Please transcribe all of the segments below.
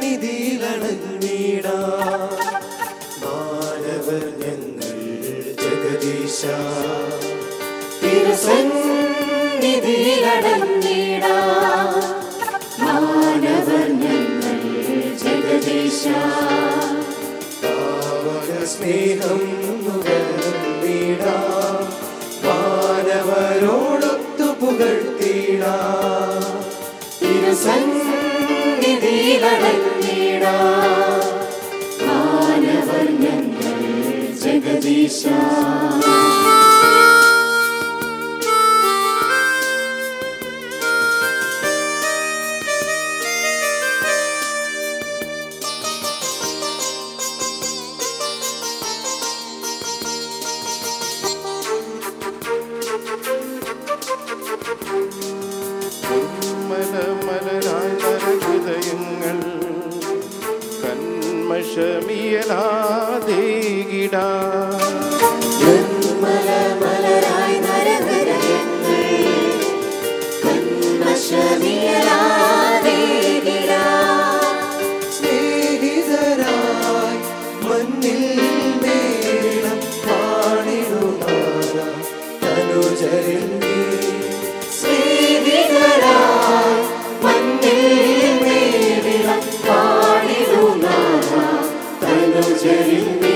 തിരുസന്നിധിയിലണഞ്ഞിടാ മാനവർ ഞങ്ങൾ ജഗദീശ തിരുസന്നിധിയിലടഞ്ഞിടാ മാനവർ ഞങ്ങൾ ജഗദീശ പാവക സ്നേഹം നുകർന്നിടാ മാനവരോടൊത്തു പുകഴ്ത്തിടാ തിരുസന്നിധിയിലടഞ്ഞിടാ മാനവർ ഞങ്ങൾ ജഗദീശ മലമലരായ നരഹൃദയങ്ങൾ കന്മഷമിയനാദേകിടാ മലമലരായി നരഹൃദയങ്ങൾ കന്മഷമിയലാതേകിടാ സ്നേഹിതരായി മണ്ണിൽ നേരിടം പാണിടുമാറ തനുജരിൽ നീ സ്നേഹിതരായി മണ്ണിൽ നേരിടം പാടിടുനാഥ തനുജരിൽ നീ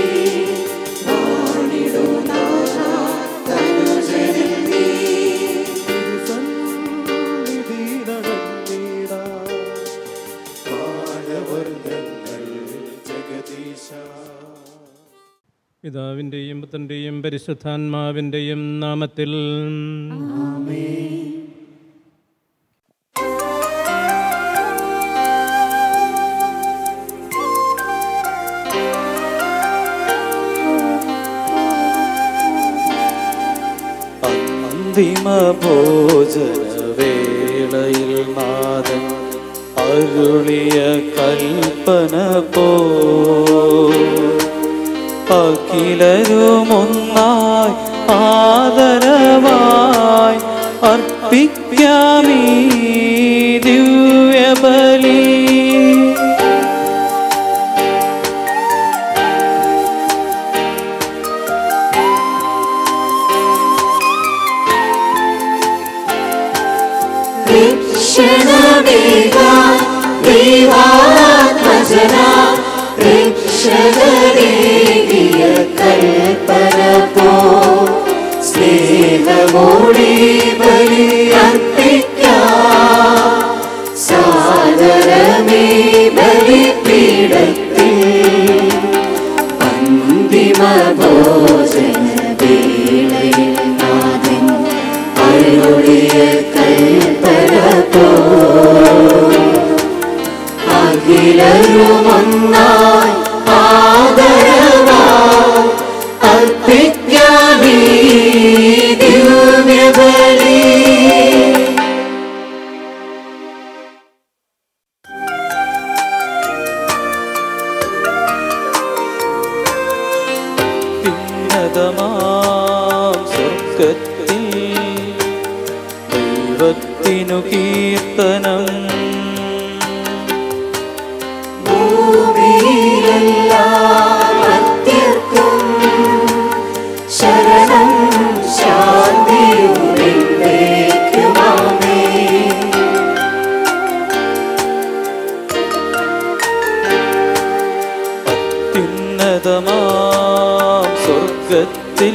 പാടിടുനാഥ തനുജരിൽ നീ തിരുസന്നിധിയിലണഞ്ഞിടാ മാനവർ ഞങ്ങൾ ജഗദീശ പിതാവിൻ്റെയും പുത്രൻ്റെയും പരിശുദ്ധാത്മാവിൻ്റെയും നാമത്തിൽ അന്തിമ ഭോജന വേളയിൽ നാഥൻ അരുളിയ കൽപ്പന പോ അഖിലരുമൊന്നായി ആദരവായി അർപ്പിക്കാമീ ദിവ്യബലി രക്ഷണമേക ദൈവാത്മജന രക്ഷകരേകിയ കൽപ്പന പോ സ്നേഹമോടി ബലി അർപ്പിക്കാം സാദരമേ ബലിപീഠത്തിൽ അന്തിമ ഭോജന വേളയിൽ നാഥൻ അരുളിയ കൽപ്പന പോ അഖിലരുമൊന്നായി ആദരവായി അർപ്പിക്കാമീ ദിവ്യബലി ഉന്നതമാം സ്വർഗത്തിൽ ദൈവത്തിനു കീർത്തനം ഭൂമിയിലെല്ലാം അത്യർക്കും ശരണം ശാന്തിയുമേ അത്യുന്നതമാം സ്വർഗത്തിൽ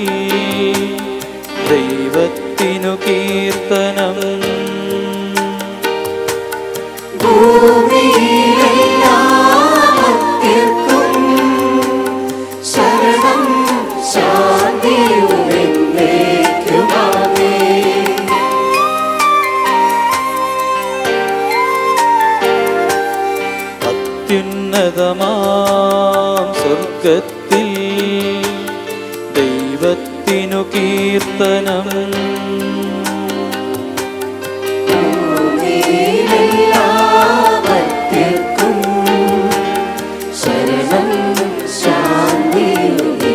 ദൈവത്തിനു കീർത്തനം ഭൂമിയിലെല്ലാം അത്യർക്കും ശരണം ശാന്തിയുമേ അത്യുന്നതമാം സ്വർഗത്തിൽ ദൈവത്തിനു കീർത്തനം എല്ലാവർക്കും ശരണം ശാന്തിയുമേ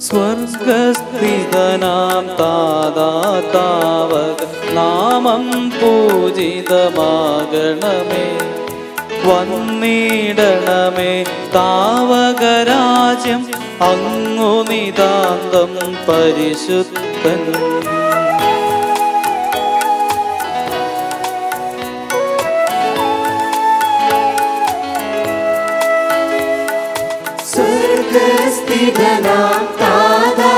സ്വർഗസ്ഥിതനാം താതാ താവക നാമം പൂജിതമാകണമേ വന്നിടണമേ താവകരാജ്യം അങ്ങു നിതാന്തം പരിശുദ്ധൻ സ്വർഗസ്ഥിതനാം താതാ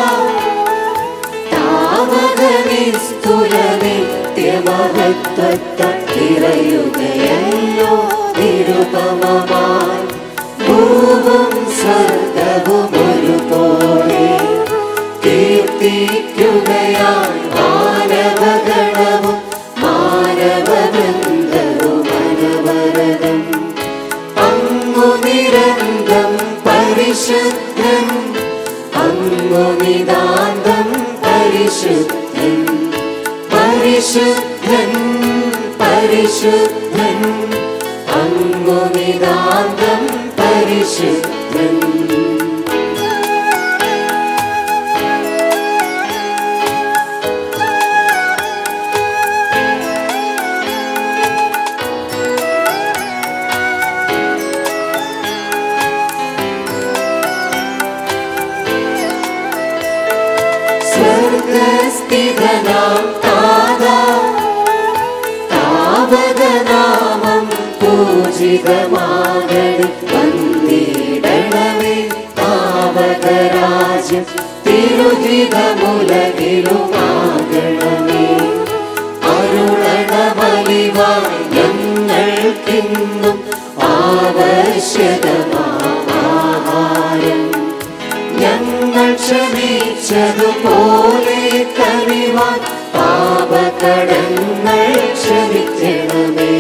താവകനിസ്തുലനിത്യമഹത്വത്തിറയുകയല്ലോ നിരുപമമായി ഭൂവും സ്വർഗവും ഒരുപോലെ കീർത്തിക്കുകയായി മാനവഗണവും മാനവവൃന്ദവും അനവരതം അങ്ങു നിരന്തം പരിശുദ്ധൻ അങ്ങു നിതാന്തം പരിശുദ്ധൻ പരിശുദ്ധൻ പരിശുദ്ധൻ അങ്ങു നിതാന്തം പരിശുദ്ധൻ സ്വർഗസ്ഥിതനാം താതാ താവകനാമം പൂജിതമാകണി വന്നിടണമേ താവകരാജ്യം തിരുഹിതമുലകിലുമാകണമേ അരുണമലിവായി ഞങ്ങൾക്കിന്നും ആവശ്യകമാഹാരം ഞങ്ങൾ ക്ഷമിച്ചതുപോലെ കനിവാൻ പാപകടങ്ങൾ ക്ഷമിക്കണമേ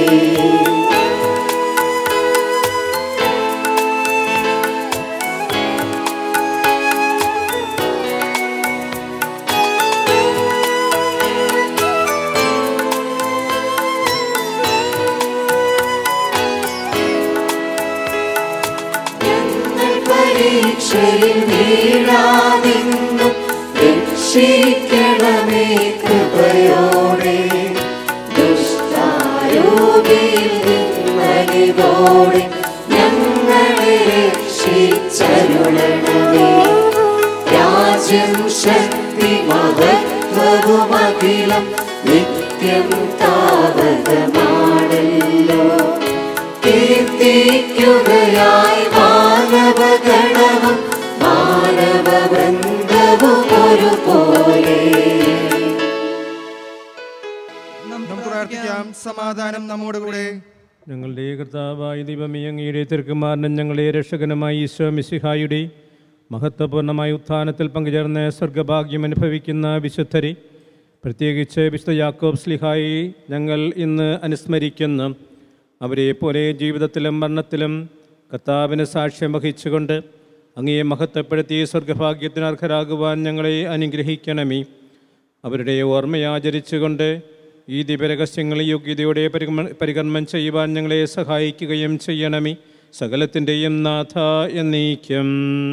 ഞങ്ങൾ പരീക്ഷയിൽ വീഴാതിന്നും രക്ഷിക്കണമേ കൃപയോടെ ദുഷ്ടാരൂപിയിൽ നിന്നലിവോടെ ഞങ്ങളെ രക്ഷിച്ചരുളണമേ രാജ്യം ശക്തി മഹത്വവുമഖിലം നിത്യം താവകമാണല്ലോ കീർത്തിക്കുകയായി മാനവഗണവും മാനവവൃന്ദവും ഒരുപോലെ നമുക്ക് പ്രാർത്ഥിക്കാം സമാധാനം നമ്മോട് കൂടെ ഞങ്ങളുടെ കർത്താവായ ദൈവമേ അങ്ങയുടെ തിരുക്കുമാരനും ഞങ്ങളെ രക്ഷകനുമായി ഈശോ മിശിഹായുടെ മഹത്വപൂർണ്ണമായ ഉത്ഥാനത്തിൽ പങ്കുചേർന്ന് സ്വർഗഭാഗ്യം അനുഭവിക്കുന്ന വിശുദ്ധരെ പ്രത്യേകിച്ച് വിശുദ്ധ യാക്കോബ് സ്ലിഹായി ഞങ്ങൾ ഇന്ന് അനുസ്മരിക്കുന്നു അവരെ പോലെ ജീവിതത്തിലും മരണത്തിലും കർത്താവിന് സാക്ഷ്യം വഹിച്ചുകൊണ്ട് അങ്ങയെ മഹത്വപ്പെടുത്തി സ്വർഗഭാഗ്യത്തിന് അർഹരാകുവാൻ ഞങ്ങളെ അനുഗ്രഹിക്കണമേ അവരുടെ ഓർമ്മയാചരിച്ചുകൊണ്ട് ഈ ദിവ്യരഹസ്യങ്ങളെ യോഗ്യതയോടെ പരിഗമ പരികർമ്മം ചെയ്യുവാൻ ഞങ്ങളെ സഹായിക്കുകയും ചെയ്യണമേ സകലത്തിൻ്റെയും നാഥ എന്നീക്കും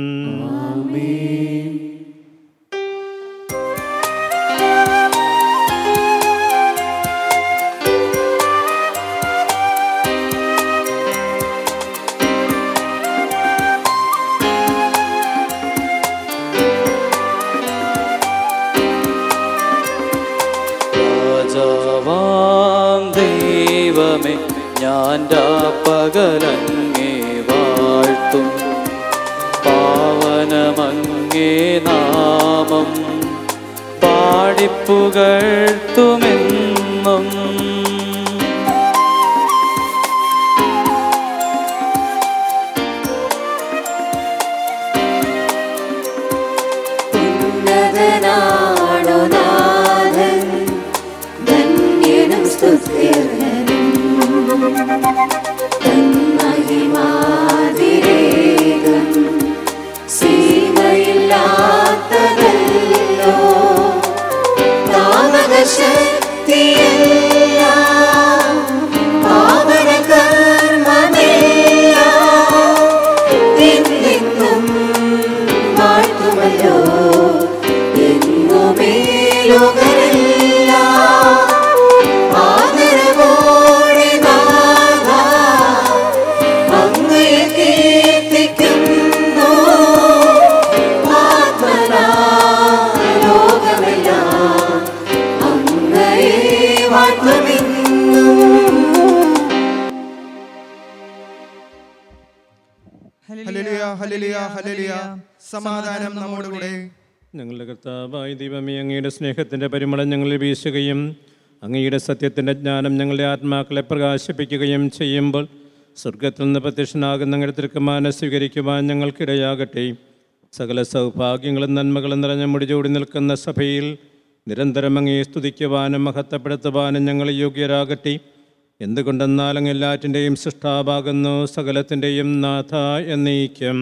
രാജാവാം ദൈവമേ ഞാൻ പകലങ്ങേ വാഴ്ത്തും പാവനമങ്ങേ നാമം പാടിപ്പുകഴ്ത്തുമെന്നും ഉന്നതനാണു നാഥൻ ധന്യനും സ്തുത്യർഹനും തന്മഹിമാതിരേകം സീമയില്ലാത്തതല്ലോ താമകശക്തി ഹല്ലേലൂയ ഹല്ലേലൂയ ഹല്ലേലൂയ സമാധാനം നമ്മോടുകൂടെ ഞങ്ങളുടെ കർത്താവായ ദൈവമേ അങ്ങയുടെ സ്നേഹത്തിൻ്റെ പരിമളം ഞങ്ങളിൽ വീശുകയും അങ്ങയുടെ സത്യത്തിൻ്റെ ജ്ഞാനം ഞങ്ങളുടെ ആത്മാക്കളെ പ്രകാശിപ്പിക്കുകയും ചെയ്യുമ്പോൾ സ്വർഗത്തിൽ നിന്ന് പ്രത്യക്ഷനാകുന്ന ഞങ്ങളുടെ തിരുക്കുമാനെ സ്വീകരിക്കുവാൻ ഞങ്ങൾക്കിടയാകട്ടെ സകല സൗഭാഗ്യങ്ങളും നന്മകളും നിറഞ്ഞ മുടിചൂടി നിൽക്കുന്ന സഭയിൽ നിരന്തരം അങ്ങയെ സ്തുതിക്കുവാനും മഹത്വപ്പെടുത്തുവാനും ഞങ്ങൾ യോഗ്യരാകട്ടെ എന്തുകൊണ്ടെന്നാൽ അങ്ങ് എല്ലാറ്റിൻ്റെയും സൃഷ്ടാവാകുന്നു സകലത്തിൻ്റെയും നാഥ എന്നീക്കും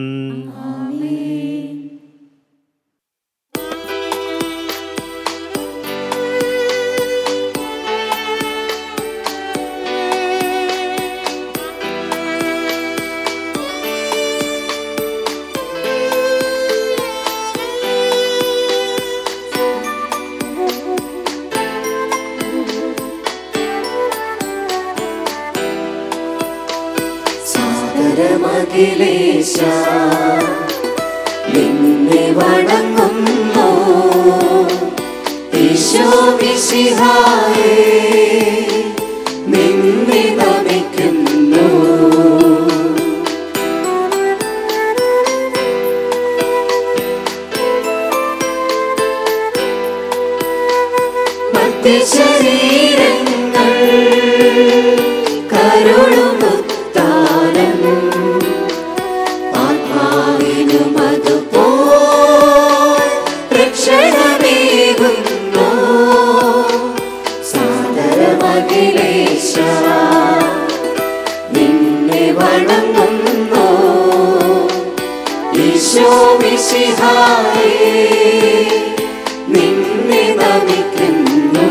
സാഗരമഖിലേശ നിന്നെ വണങ്ങുന്നു ഈശോ മിശിഹായേ നിന്നെ നമിക്കുന്നു മധ്യശരീരങ്ങൾ കരുളുമുത്താനം ആത്മാവിനും അതുപോൽ രക്ഷണമേകുന്നു സാദരമഖിലേശ നിന്നെ വണങ്ങുന്നു ഈശോ മിശിഹായേ നിന്നെ നമിക്കുന്നു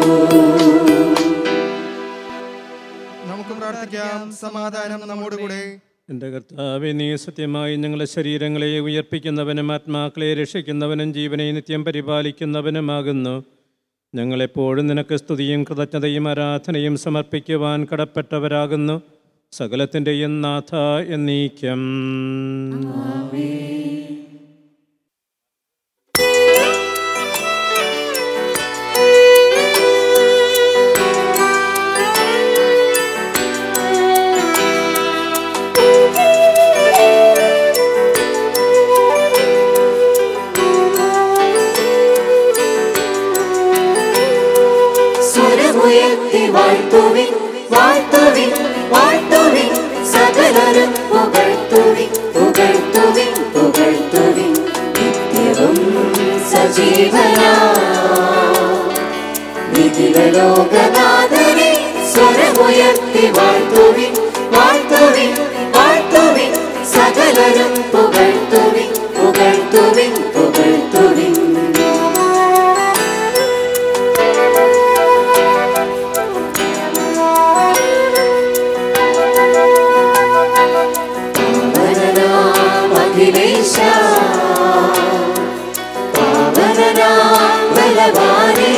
നമുക്ക് പ്രാർത്ഥിക്കാം സമാധാനം നമ്മോടുകൂടെ എൻ്റെ കർത്താവെ നീ സത്യമായി ഞങ്ങളുടെ ശരീരങ്ങളെ ഉയർപ്പിക്കുന്നവനും ആത്മാക്കളെ രക്ഷിക്കുന്നവനും ജീവനെ നിത്യം പരിപാലിക്കുന്നവനുമാകുന്നു ഞങ്ങളെപ്പോഴും നിനക്ക് സ്തുതിയും കൃതജ്ഞതയും ആരാധനയും സമർപ്പിക്കുവാൻ കടപ്പെട്ടവരാകുന്നു സകലത്തിൻ്റെയും നാഥ എന്നീക്കം സ്വരമുയർത്തി വാഴ്ത്തുവിൻ വാഴ്ത്തുവിൻ വാഴ്ത്തുവിൻ സകലരും പുകഴ്ത്തുവിൻ പുകഴ്ത്തുവിൻ പുകഴ്ത്തുവിൻ നിത്യവും സജീവനാ നിഖിലലോകനാഥനെ സ്വരമുയർത്തി വാഴ്ത്തുവിൻ വാഴ്ത്തുവിൻ വാഴ്ത്തുവിൻ സകലരും പുകഴ്ത്തുവിൻ പുകഴ്ത്തുവിൻ പുകഴ്ത്തുവിൻ പാവനനാമഖിലേശ പാവനനാമലവാനേ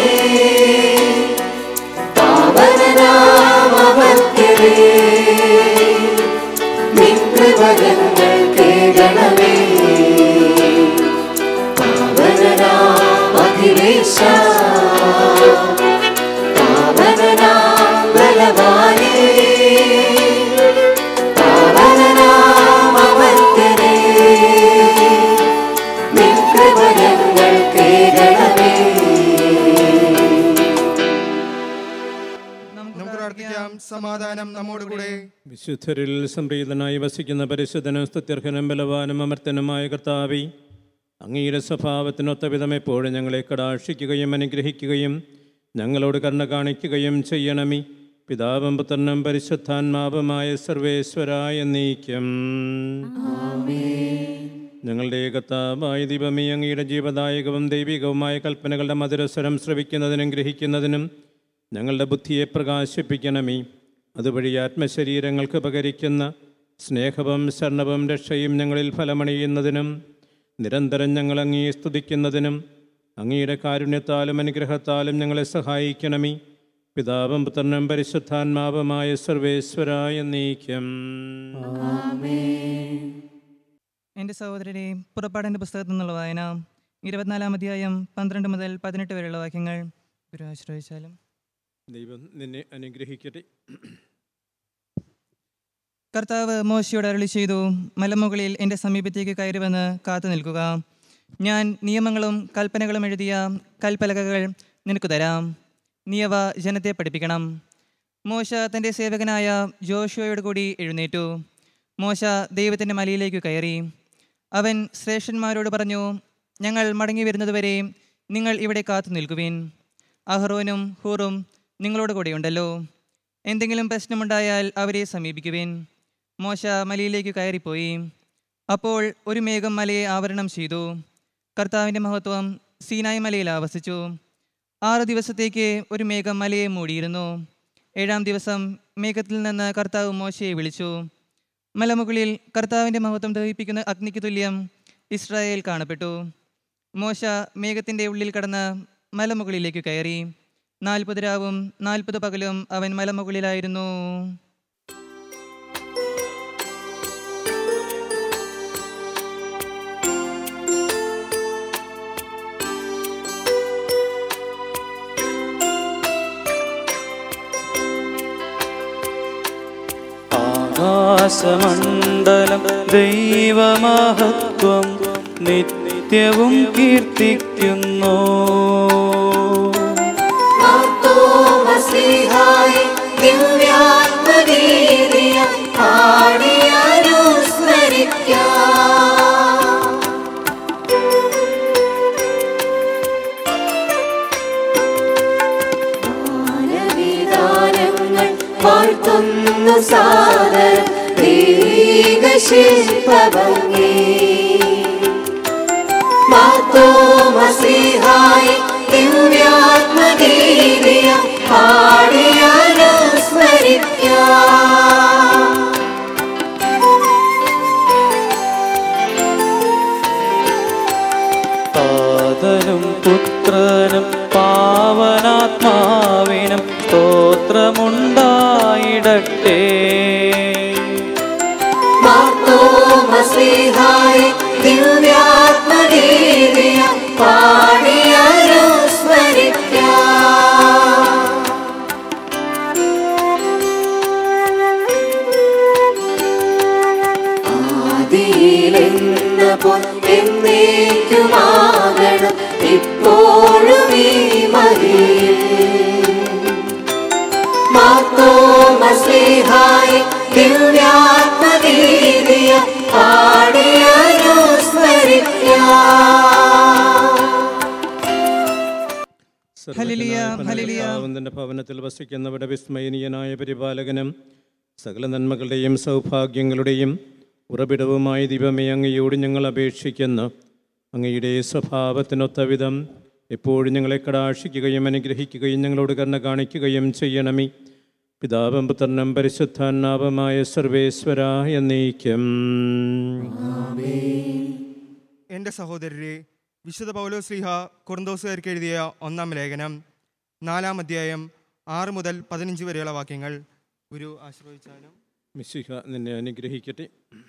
പാവനനാമവർക്കരേ നിൻകൃപകങ്ങൾ കേൾക്കണമേ പാവനനാമഖിലേശ പാവനനാമലവാനേ പാവനനാമവർക്കരേ നിൻകൃപകങ്ങൾ കേൾക്കണമേ നമുക്ക് പ്രാർത്ഥിക്കാം സമാധാനം നമ്മോടുകൂടെ വിശുദ്ധരിൽ സംപ്രീതനായി വസിക്കുന്ന പരിശുദ്ധനും സ്തുത്യർഹനും ബലവാനും അമർത്തനുമായ കർത്താവി അങ്ങയുടെ സ്വഭാവത്തിനൊത്ത വിധം എപ്പോഴും ഞങ്ങളെ കടാക്ഷിക്കുകയും അനുഗ്രഹിക്കുകയും ഞങ്ങളോട് കരുണ കാണിക്കുകയും ചെയ്യണമേ പിതാവും പുത്രനും പരിശുദ്ധാത്മാവുമായ സർവേശ്വരായ നീക്കം ഞങ്ങളുടെ കർത്താവായ ദീപമേ അങ്ങയുടെ ജീവദായകവും ദൈവികവുമായ കൽപ്പനകളുടെ മധുരസ്വരം ശ്രവിക്കുന്നതിനും ഗ്രഹിക്കുന്നതിനും ഞങ്ങളുടെ ബുദ്ധിയെ പ്രകാശിപ്പിക്കണമേ അതുവഴി ആത്മശരീരങ്ങൾക്ക് പകരിക്കുന്ന സ്നേഹവും ശരണവും രക്ഷയും ഞങ്ങളിൽ ഫലമണിയുന്നതിനും നിരന്തരം ഞങ്ങൾ അങ്ങയെ സ്തുതിക്കുന്നതിനും അങ്ങയുടെ കാരുണ്യത്താലും അനുഗ്രഹത്താലും ഞങ്ങളെ സഹായിക്കണമേ പിതാവും പുത്രനും പരിശുദ്ധാത്മാവുമായ സർവേശ്വരായ നീക്കം എൻ്റെ സഹോദരരെ പുറപ്പാടിൻ്റെ പുസ്തകത്തിൽ നിന്നുള്ള വായന ഇരുപത്തിനാലാം അധ്യായം പന്ത്രണ്ട് മുതൽ പതിനെട്ട് വരെയുള്ള വാക്യങ്ങൾ ഗുരു ആശ്രയിച്ചാലും ദൈവം നിന്നെ അനുഗ്രഹിക്കട്ടെ കർത്താവ് മോശയോട് അരളി ചെയ്തു മലമുകളിൽ എൻ്റെ സമീപത്തേക്ക് കയറി വന്ന് കാത്തു നിൽക്കുക ഞാൻ നിയമങ്ങളും കൽപ്പനകളും എഴുതിയ കൽപ്പലകകൾ നിനക്ക് തരാം നീ അവ ജനത്തെ പഠിപ്പിക്കണം മോശ തൻ്റെ സേവകനായ ജോഷുവയോട് കൂടി എഴുന്നേറ്റു മോശ ദൈവത്തിൻ്റെ മലയിലേക്ക് കയറി അവൻ ശ്രേഷ്ഠന്മാരോട് പറഞ്ഞു ഞങ്ങൾ മടങ്ങി വരുന്നതുവരെ നിങ്ങൾ ഇവിടെ കാത്തു നിൽക്കുവിൻ അഹ്റോനും ഹൂറും നിങ്ങളോട് കൂടെയുണ്ടല്ലോ എന്തെങ്കിലും പ്രശ്നമുണ്ടായാൽ അവരെ സമീപിക്കുവിൻ മോശ മലയിലേക്ക് കയറിപ്പോയി അപ്പോൾ ഒരു മേഘം മലയെ ആവരണം ചെയ്തു കർത്താവിൻ്റെ മഹത്വം സീനായ് മലയിൽ ആവസിച്ചു ആറ് ദിവസത്തേക്ക് ഒരു മേഘം മലയെ മൂടിയിരുന്നു ഏഴാം ദിവസം മേഘത്തിൽ നിന്ന് കർത്താവ് മോശയെ വിളിച്ചു മലമുകളിൽ കർത്താവിൻ്റെ മഹത്വം ദഹിപ്പിക്കുന്ന അഗ്നിക്ക് തുല്യം ഇസ്രായേൽ കാണപ്പെട്ടു മോശ മേഘത്തിൻ്റെ ഉള്ളിൽ കടന്ന് മലമുകളിലേക്ക് കയറി നാൽപ്പത് രാവും നാൽപ്പത് പകലും അവൻ മലമുകളിലായിരുന്നു ആകാശമണ്ഡലം ദൈവമഹത്വം നിത്യവും കീർത്തിക്കുന്നു മസ്ലിഹായി ദിവ്യാത്മനീതിയ പാടിയാനുസ്മരിക്കാം മാനവിധാനങ്ങൾ വാഴ്ത്തുന്നു സാദരം ദൈവിക ശില്പഭംഗി മാത്തോമസിഹായി ദിവ്യാത്മദീരിയ പാടിയാനുസ്മരിക്കാം പാതനും പുത്രനും പാവനാത്മാവിനും സ്തോത്രമുണ്ടായിടട്ടെ മാത്തോമസിഹായി ദിവ്യാത്മദീരിയ പാടിയാനുസ്മരിക്കാം ആദിയിലെന്ന പോൽ എന്നേക്കുമാകണം ഇപ്പോഴും ഈ മഹിയിൽ മാത്തോമസ്ലിഹായി ദിവ്യാത്മദീരിയ പാടിയാനുസ്മരിക്കാം ഹല്ലേലൂയ, ഹല്ലേലൂയ. സർവ്വജ്ഞാനത്തിന്റെ ഭവനത്തിൽ വസിക്കുന്നവരുടെ വിസ്മയനീയനായ പരിപാലകനും സകല നന്മകളുടെയും സൗഭാഗ്യങ്ങളുടെയും ഉറവിടവുമായ ദൈവമേ അങ്ങയോട് ഞങ്ങൾ അപേക്ഷിക്കുന്നു അങ്ങയുടെ സ്വഭാവത്തിനൊത്ത വിധം എപ്പോഴും ഞങ്ങളെ കടാക്ഷിക്കുകയും അനുഗ്രഹിക്കുകയും ഞങ്ങളോട് കരുണ കാണിക്കുകയും ചെയ്യണമേ പിതാവും പുത്രനും പരിശുദ്ധാനാവുമായ സർവേശ്വര എന്നേക്കും എൻ്റെ സഹോദരരെ വിശുദ്ധ പൗലോ ശ്രീഹ കുറുന്തോസുകാർക്ക് എഴുതിയ ഒന്നാം ലേഖനം നാലാം അധ്യായം ആറ് മുതൽ പതിനഞ്ച് വരെയുള്ള വാക്യങ്ങൾ ഗുരു ആശ്രയിച്ചാലും മിശിഹ നിന്നെ അനുഗ്രഹിക്കട്ടെ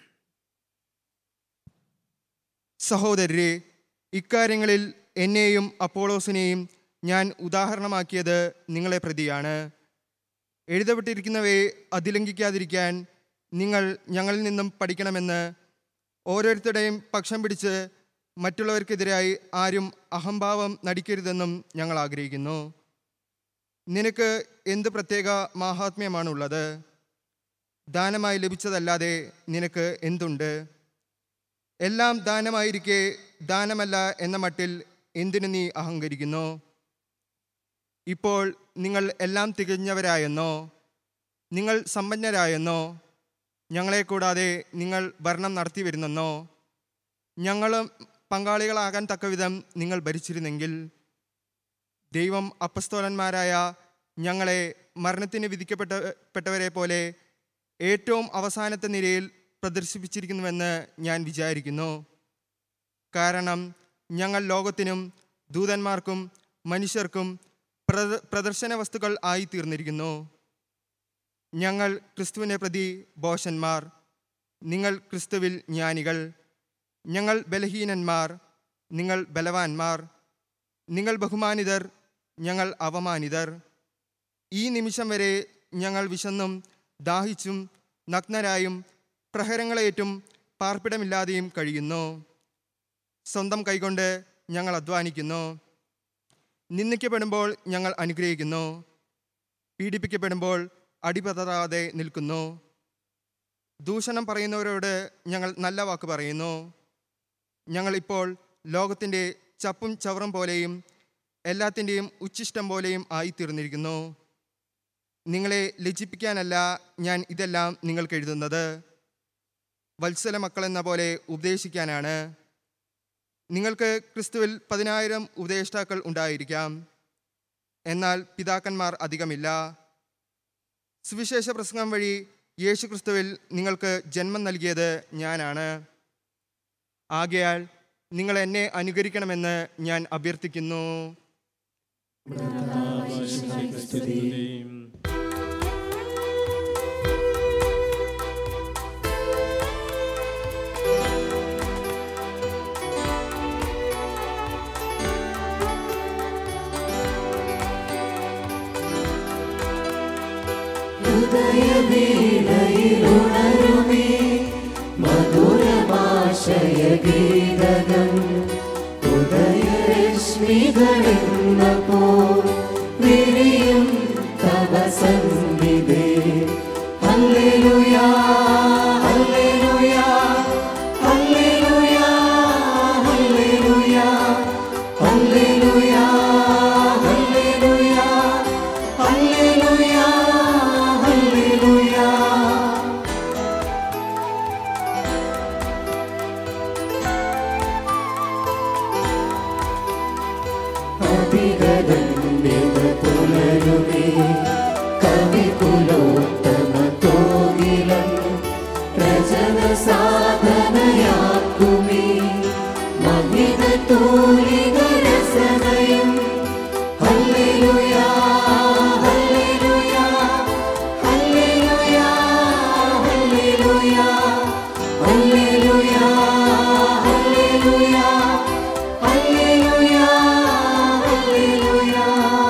സഹോദരരെ ഇക്കാര്യങ്ങളിൽ എന്നെയും അപ്പോളോസിനെയും ഞാൻ ഉദാഹരണമാക്കിയത് നിങ്ങളെ പ്രതിയാണ് എഴുതപ്പെട്ടിരിക്കുന്നവയെ അതിലംഘിക്കാതിരിക്കാൻ നിങ്ങൾ ഞങ്ങളിൽ നിന്നും പഠിക്കണമെന്ന് ഓരോരുത്തരുടെയും പക്ഷം പിടിച്ച് മറ്റുള്ളവർക്കെതിരായി ആരും അഹംഭാവം നടിക്കരുതെന്നും ഞങ്ങൾ ആഗ്രഹിക്കുന്നു നിനക്ക് എന്ത് പ്രത്യേക മാഹാത്മ്യമാണുള്ളത് ദാനമായി ലഭിച്ചതല്ലാതെ നിനക്ക് എന്തുണ്ട് എല്ലാം ദാനമായിരിക്കെ ദാനമല്ല എന്ന മട്ടിൽ എന്തിനു നീ അഹങ്കരിക്കുന്നു ഇപ്പോൾ നിങ്ങൾ എല്ലാം തികഞ്ഞവരായെന്നോ നിങ്ങൾ സമ്പന്നരായെന്നോ ഞങ്ങളെ കൂടാതെ നിങ്ങൾ ഭരണം നടത്തി വരുന്നെന്നോ ഞങ്ങളും പങ്കാളികളാകാൻ തക്കവിധം നിങ്ങൾ ഭരിച്ചിരുന്നെങ്കിൽ ദൈവം അപ്പസ്തോലന്മാരായ ഞങ്ങളെ മരണത്തിന് വിധിക്കപ്പെട്ട പെട്ടവരെ പോലെ ഏറ്റവും അവസാനത്തെ നിരയിൽ പ്രദർശിപ്പിച്ചിരിക്കുന്നുവെന്ന് ഞാൻ വിചാരിക്കുന്നു കാരണം ഞങ്ങൾ ലോകത്തിനും ദൂതന്മാർക്കും മനുഷ്യർക്കും പ്രദ പ്രദർശന വസ്തുക്കൾ ആയി തീർന്നിരിക്കുന്നു ഞങ്ങൾ ക്രിസ്തുവിനെ പ്രതി ബോഷന്മാർ നിങ്ങൾ ക്രിസ്തുവിൽ ജ്ഞാനികൾ ഞങ്ങൾ ബലഹീനന്മാർ നിങ്ങൾ ബലവാന്മാർ നിങ്ങൾ ബഹുമാനിതർ ഞങ്ങൾ അവമാനിതർ ഈ നിമിഷം വരെ ഞങ്ങൾ വിശന്നും ദാഹിച്ചും നഗ്നരായും പ്രഹരങ്ങളേറ്റും പാർപ്പിടമില്ലാതെയും കഴിയുന്നു സ്വന്തം കൈകൊണ്ട് ഞങ്ങൾ അധ്വാനിക്കുന്നു നിന്ദിക്കപ്പെടുമ്പോൾ ഞങ്ങൾ അനുഗ്രഹിക്കുന്നു പീഡിപ്പിക്കപ്പെടുമ്പോൾ അടിപതറാതെ നിൽക്കുന്നു ദൂഷണം പറയുന്നവരോട് ഞങ്ങൾ നല്ല വാക്ക് പറയുന്നു ഞങ്ങൾ ഇപ്പോൾ ലോകത്തിൻ്റെ ചപ്പും ചവറും പോലെയും എല്ലാത്തിൻ്റെയും ഉച്ഛിഷ്ടം പോലെയും ആയിത്തീർന്നിരിക്കുന്നു നിങ്ങളെ ലജ്ജിപ്പിക്കാനല്ല ഞാൻ ഇതെല്ലാം നിങ്ങൾക്ക് എഴുതുന്നത് വത്സല മക്കളെന്ന പോലെ ഉപദേശിക്കാനാണ് നിങ്ങൾക്ക് ക്രിസ്തുവിൽ പതിനായിരം ഉപദേഷ്ടാക്കൾ ഉണ്ടായിരിക്കാം എന്നാൽ പിതാക്കന്മാർ അധികമില്ല സുവിശേഷ പ്രസംഗം വഴി യേശു ക്രിസ്തുവിൽ നിങ്ങൾക്ക് ജന്മം നൽകിയത് ഞാനാണ് ആകയാൽ നിങ്ങൾ എന്നെ അനുകരിക്കണമെന്ന് ഞാൻ അഭ്യർത്ഥിക്കുന്നു ഹൃദയവീണയിലുണരുമേ മധുരമാശയഗീതകം ഉദയരശ്മികളെന്ന പോൽ വിരിയും തവ സന്നിധേ ഹല്ലേലൂയാ ഹല്ലേലൂയാ ഹല്ലേലൂയാ ഹല്ലേലൂയാ ഹല്ലേലൂയാ ഹല്ലേലൂയാ ഹല്ലേലൂയാ ഹല്ലേലൂയാ അധികരണ്യത പുലരുമേ കവികുലോത്തമ തോകിലം പ്രജന സാധനയാക്കുമേ മഹിത തൂലിക രസനയം ഹല്ലേലൂയാ ഹല്ലേലൂയാ ഹല്ലേലൂയാ ഹല്ലേലൂയാ ഹല്ലേലൂയാ ഹല്ലേലൂയാ ഹല്ലേലൂയാ ഹല്ലേലൂയാ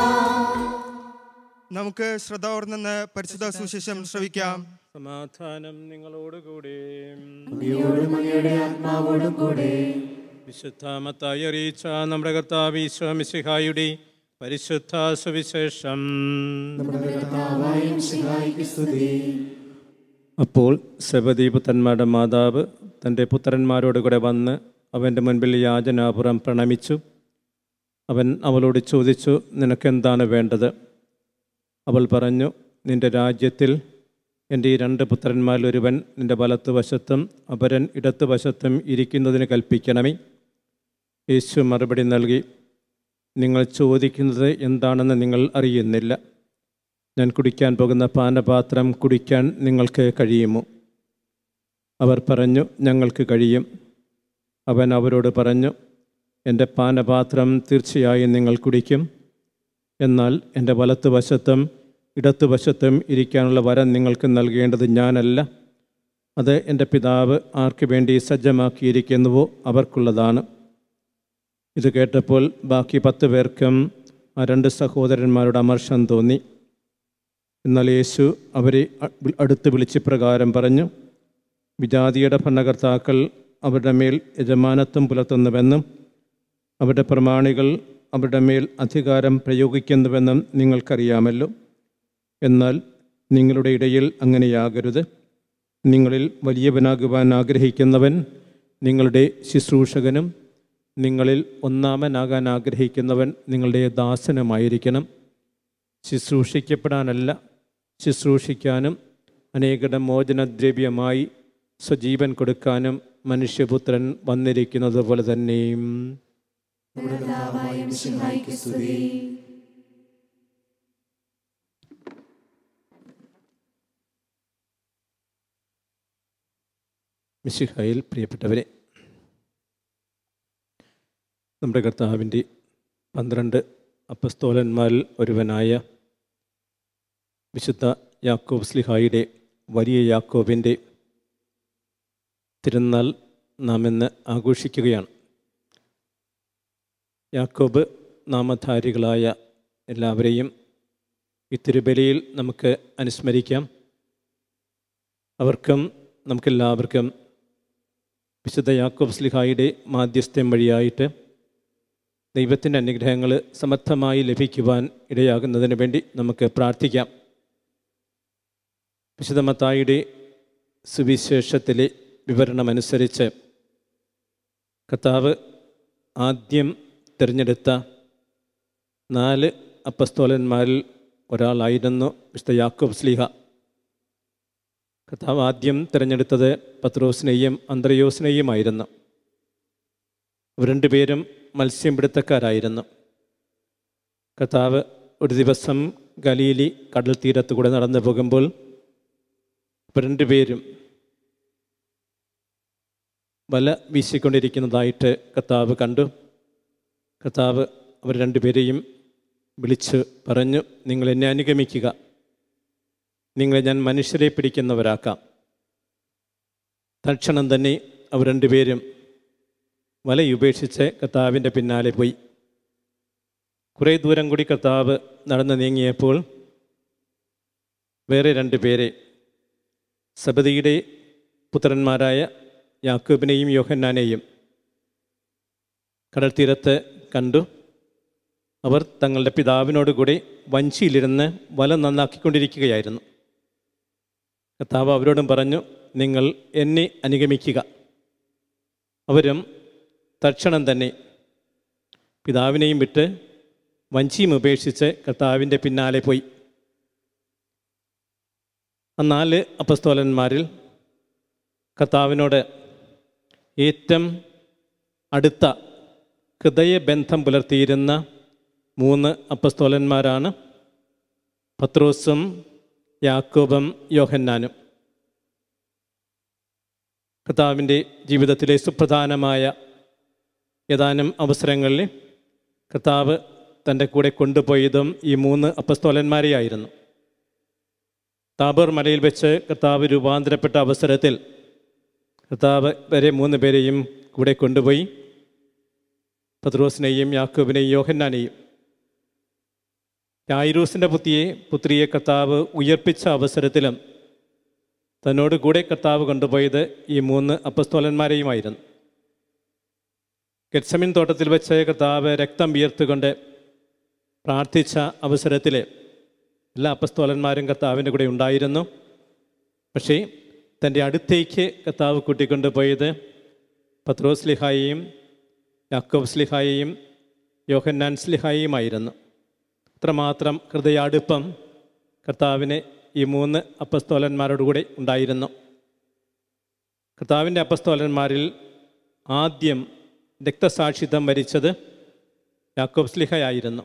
നമുക്ക് ശ്രദ്ധാവർന്നെന്ന് പരിശുദ്ധ സുശേഷം ശ്രവിക്കാം സമാധാനം നിങ്ങളോടുകൂടെ അങ്ങയോടും അങ്ങയുടെ ആത്മാവോടും കൂടെ വിശുദ്ധാമത്തായി അറിയിച്ച നമ്മുടെ കർത്താവ് ഈശോമിശിഹായുടെ പരിശുദ്ധ സുവിശേഷം നമ്മുടെ കർത്താവായ മിശിഹായിക്ക് സ്തുതി അപ്പോൾ സബദി പുത്രന്മാരുടെ മാതാവ് തൻ്റെ പുത്രന്മാരോട് കൂടെ വന്ന് അവൻ്റെ മുൻപിൽ യാചനാപുറം പ്രണമിച്ചു അവൻ അവളോട് ചോദിച്ചു നിനക്കെന്താണ് വേണ്ടത് അവൾ പറഞ്ഞു നിന്റെ രാജ്യത്തിൽ എൻ്റെ ഈ രണ്ട് പുത്രന്മാരിൽ ഒരുവൻ നിന്റെ വലത്തുവശത്തും അപരൻ ഇടത്തുവശത്തും ഇരിക്കുന്നതിന് കൽപ്പിക്കണമേ യേശു മറുപടി നൽകി നിങ്ങൾ ചോദിക്കുന്നത് എന്താണെന്ന് നിങ്ങൾ അറിയുന്നില്ല ഞാൻ കുടിക്കാൻ പോകുന്ന പാനപാത്രം കുടിക്കാൻ നിങ്ങൾക്ക് കഴിയുമോ അവർ പറഞ്ഞു ഞങ്ങൾക്ക് കഴിയും അവൻ അവരോട് പറഞ്ഞു എൻ്റെ പാനപാത്രം തീർച്ചയായും നിങ്ങൾ കുടിക്കും എന്നാൽ എൻ്റെ വലത്തുവശത്തും ഇടത്തുവശത്തും ഇരിക്കാനുള്ള വരം നിങ്ങൾക്ക് നൽകേണ്ടത് ഞാനല്ല അത് എൻ്റെ പിതാവ് ആർക്ക് വേണ്ടി സജ്ജമാക്കിയിരിക്കുന്നുവോ അവർക്കുള്ളതാണ് ഇത് കേട്ടപ്പോൾ ബാക്കി പത്ത് പേർക്കും ആ രണ്ട് സഹോദരന്മാരുടെ അമർഷം തോന്നി എന്നാൽ യേശു അവരെ അ- അടുത്ത് വിളിച്ച് പ്രകാരം പറഞ്ഞു വിജാതിയുടെ ഭരണകർത്താക്കൾ അവരുടെ മേൽ യജമാനത്വം പുലർത്തുന്നുവെന്നും അവരുടെ പ്രമാണികൾ അവരുടെ മേൽ അധികാരം പ്രയോഗിക്കുന്നുവെന്നും നിങ്ങൾക്കറിയാമല്ലോ എന്നാൽ നിങ്ങളുടെ ഇടയിൽ അങ്ങനെയാകരുത് നിങ്ങളിൽ വലിയവനാകുവാൻ ആഗ്രഹിക്കുന്നവൻ നിങ്ങളുടെ ശുശ്രൂഷകനും നിങ്ങളിൽ ഒന്നാമനാകാൻ ആഗ്രഹിക്കുന്നവൻ നിങ്ങളുടെ ദാസനുമായിരിക്കണം ശുശ്രൂഷിക്കപ്പെടാനല്ല ശുശ്രൂഷിക്കാനും അനേകരുടെ മോചനദ്രവ്യമായി സ്വജീവൻ കൊടുക്കാനും മനുഷ്യപുത്രൻ വന്നിരിക്കുന്നത് പോലെ തന്നെയും നമ്മുടെ കർത്താവായ മിശിഹായിക്ക് സ്തുതി മിശിഹായിൽ പ്രിയപ്പെട്ടവരെ നമ്മുടെ കർത്താവിൻ്റെ പന്ത്രണ്ട് അപ്പസ്തോലന്മാരിൽ ഒരുവനായ വിശുദ്ധ യാക്കോബ് സ്ലിഹായുടെ വലിയ യാക്കോബിൻ്റെ തിരുനാൾ നാം ഇന്ന് ആഘോഷിക്കുകയാണ് യാക്കോബ് നാമധാരികളായ എല്ലാവരെയും ഈ തിരുബലിയിൽ നമുക്ക് അനുസ്മരിക്കാം അവർക്കും നമുക്കെല്ലാവർക്കും വിശുദ്ധ യാക്കോബ് സ്ലിഹായുടെ മാധ്യസ്ഥ്യം വഴിയായിട്ട് ദൈവത്തിൻ്റെ അനുഗ്രഹങ്ങൾ സമർത്ഥമായി ലഭിക്കുവാൻ ഇടയാകുന്നതിന് വേണ്ടി നമുക്ക് പ്രാർത്ഥിക്കാം വിശുദ്ധ മത്തായിയുടെ സുവിശേഷത്തിലെ വിവരണമനുസരിച്ച് കർത്താവ് ആദ്യം തിരഞ്ഞെടുത്ത നാല് അപ്പസ്തോലന്മാരിൽ ഒരാളായിരുന്നു വിശുദ്ധ യാക്കോബ് സ്ലീഹ കർത്താവ് ആദ്യം തിരഞ്ഞെടുത്തത് പത്രോസിനെയും അന്ത്രയോസിനെയുമായിരുന്നു അവർ രണ്ടുപേരും മത്സ്യം പിടുത്തക്കാരായിരുന്നു കർത്താവ് ഒരു ദിവസം ഗലീലി കടൽ തീരത്ത് കൂടെ നടന്നു പോകുമ്പോൾ ഇവർ രണ്ടുപേരും വല വീശിക്കൊണ്ടിരിക്കുന്നതായിട്ട് കർത്താവ് കണ്ടു കർത്താവ് അവർ രണ്ടുപേരെയും വിളിച്ച് പറഞ്ഞു നിങ്ങൾ എന്നെ അനുഗമിക്കുക നിങ്ങളെ ഞാൻ മനുഷ്യരെ പിടിക്കുന്നവരാക്കാം തൽക്ഷണം തന്നെ അവർ രണ്ടുപേരും വലയുപേക്ഷിച്ച് കർത്താവിൻ്റെ പിന്നാലെ പോയി കുറേ ദൂരം കൂടി കർത്താവ് നടന്നു നീങ്ങിയപ്പോൾ വേറെ രണ്ട് പേരെ സബദിയുടെ പുത്രന്മാരായ യാക്കൂബിനെയും യോഹന്നാനെയും കടൽ തീരത്ത് കണ്ടു അവർ തങ്ങളുടെ പിതാവിനോട് കൂടി വഞ്ചിയിലിരുന്ന് വല നന്നാക്കിക്കൊണ്ടിരിക്കുകയായിരുന്നു കർത്താവ് അവരോടും പറഞ്ഞു നിങ്ങൾ എന്നെ അനുഗമിക്കുക അവരും തക്ഷണം തന്നെ പിതാവിനെയും വിട്ട് വഞ്ചിയും ഉപേക്ഷിച്ച് കർത്താവിൻ്റെ പിന്നാലെ പോയി ആ നാല് അപ്പസ്തോലന്മാരിൽ കർത്താവിനോട് ഏറ്റവും അടുത്ത ഹൃദയബന്ധം പുലർത്തിയിരുന്ന മൂന്ന് അപ്പസ്തോലന്മാരാണ് പത്രോസും യാക്കോബും യോഹന്നാനും കർത്താവിൻ്റെ ജീവിതത്തിലെ സുപ്രധാനമായ ഏതാനും അവസരങ്ങളിൽ കർത്താവ് തൻ്റെ കൂടെ കൊണ്ടുപോയതും ഈ മൂന്ന് അപ്പസ്തോലന്മാരെയായിരുന്നു താബർ മലയിൽ വെച്ച് കർത്താവ് രൂപാന്തരപ്പെട്ട അവസരത്തിൽ കർത്താവ് വരെ മൂന്ന് പേരെയും കൂടെ കൊണ്ടുപോയി പത്രോസിനെയും യാക്കോബിനെയും യോഹന്നാനെയും യായിറൂസിൻ്റെ പുത്തിയെ പുത്രിയെ കർത്താവ് ഉയർപ്പിച്ച അവസരത്തിലും തന്നോട് കൂടെ കർത്താവ് കൊണ്ടുപോയത് ഈ മൂന്ന് അപ്പസ്തോലന്മാരെയുമായിരുന്നു ഗെറ്റ്സമിൻ തോട്ടത്തിൽ വെച്ച് കർത്താവ് രക്തം വിയർത്തുകൊണ്ട് പ്രാർത്ഥിച്ച അവസരത്തിൽ എല്ലാ അപ്പസ്തോലന്മാരും കർത്താവിൻ്റെ കൂടെ ഉണ്ടായിരുന്നു പക്ഷേ തൻ്റെ അടുത്തേക്ക് കർത്താവ് കൂട്ടിക്കൊണ്ടുപോയത് പത്രോസ് സ്ലിഹായെയും യാക്കോബ് സ്ലിഹായെയും യോഹന്നാൻ സ്ലിഹായെയുമായിരുന്നു അത്രമാത്രം ഹൃദയാടുപ്പം കർത്താവിന് ഈ മൂന്ന് അപ്പസ്തോലന്മാരോടുകൂടെ ഉണ്ടായിരുന്നു കർത്താവിൻ്റെ അപ്പസ്തോലന്മാരിൽ ആദ്യം രക്തസാക്ഷിത്വം വരിച്ചത് യാക്കോബ് സ്ലിഹയായിരുന്നു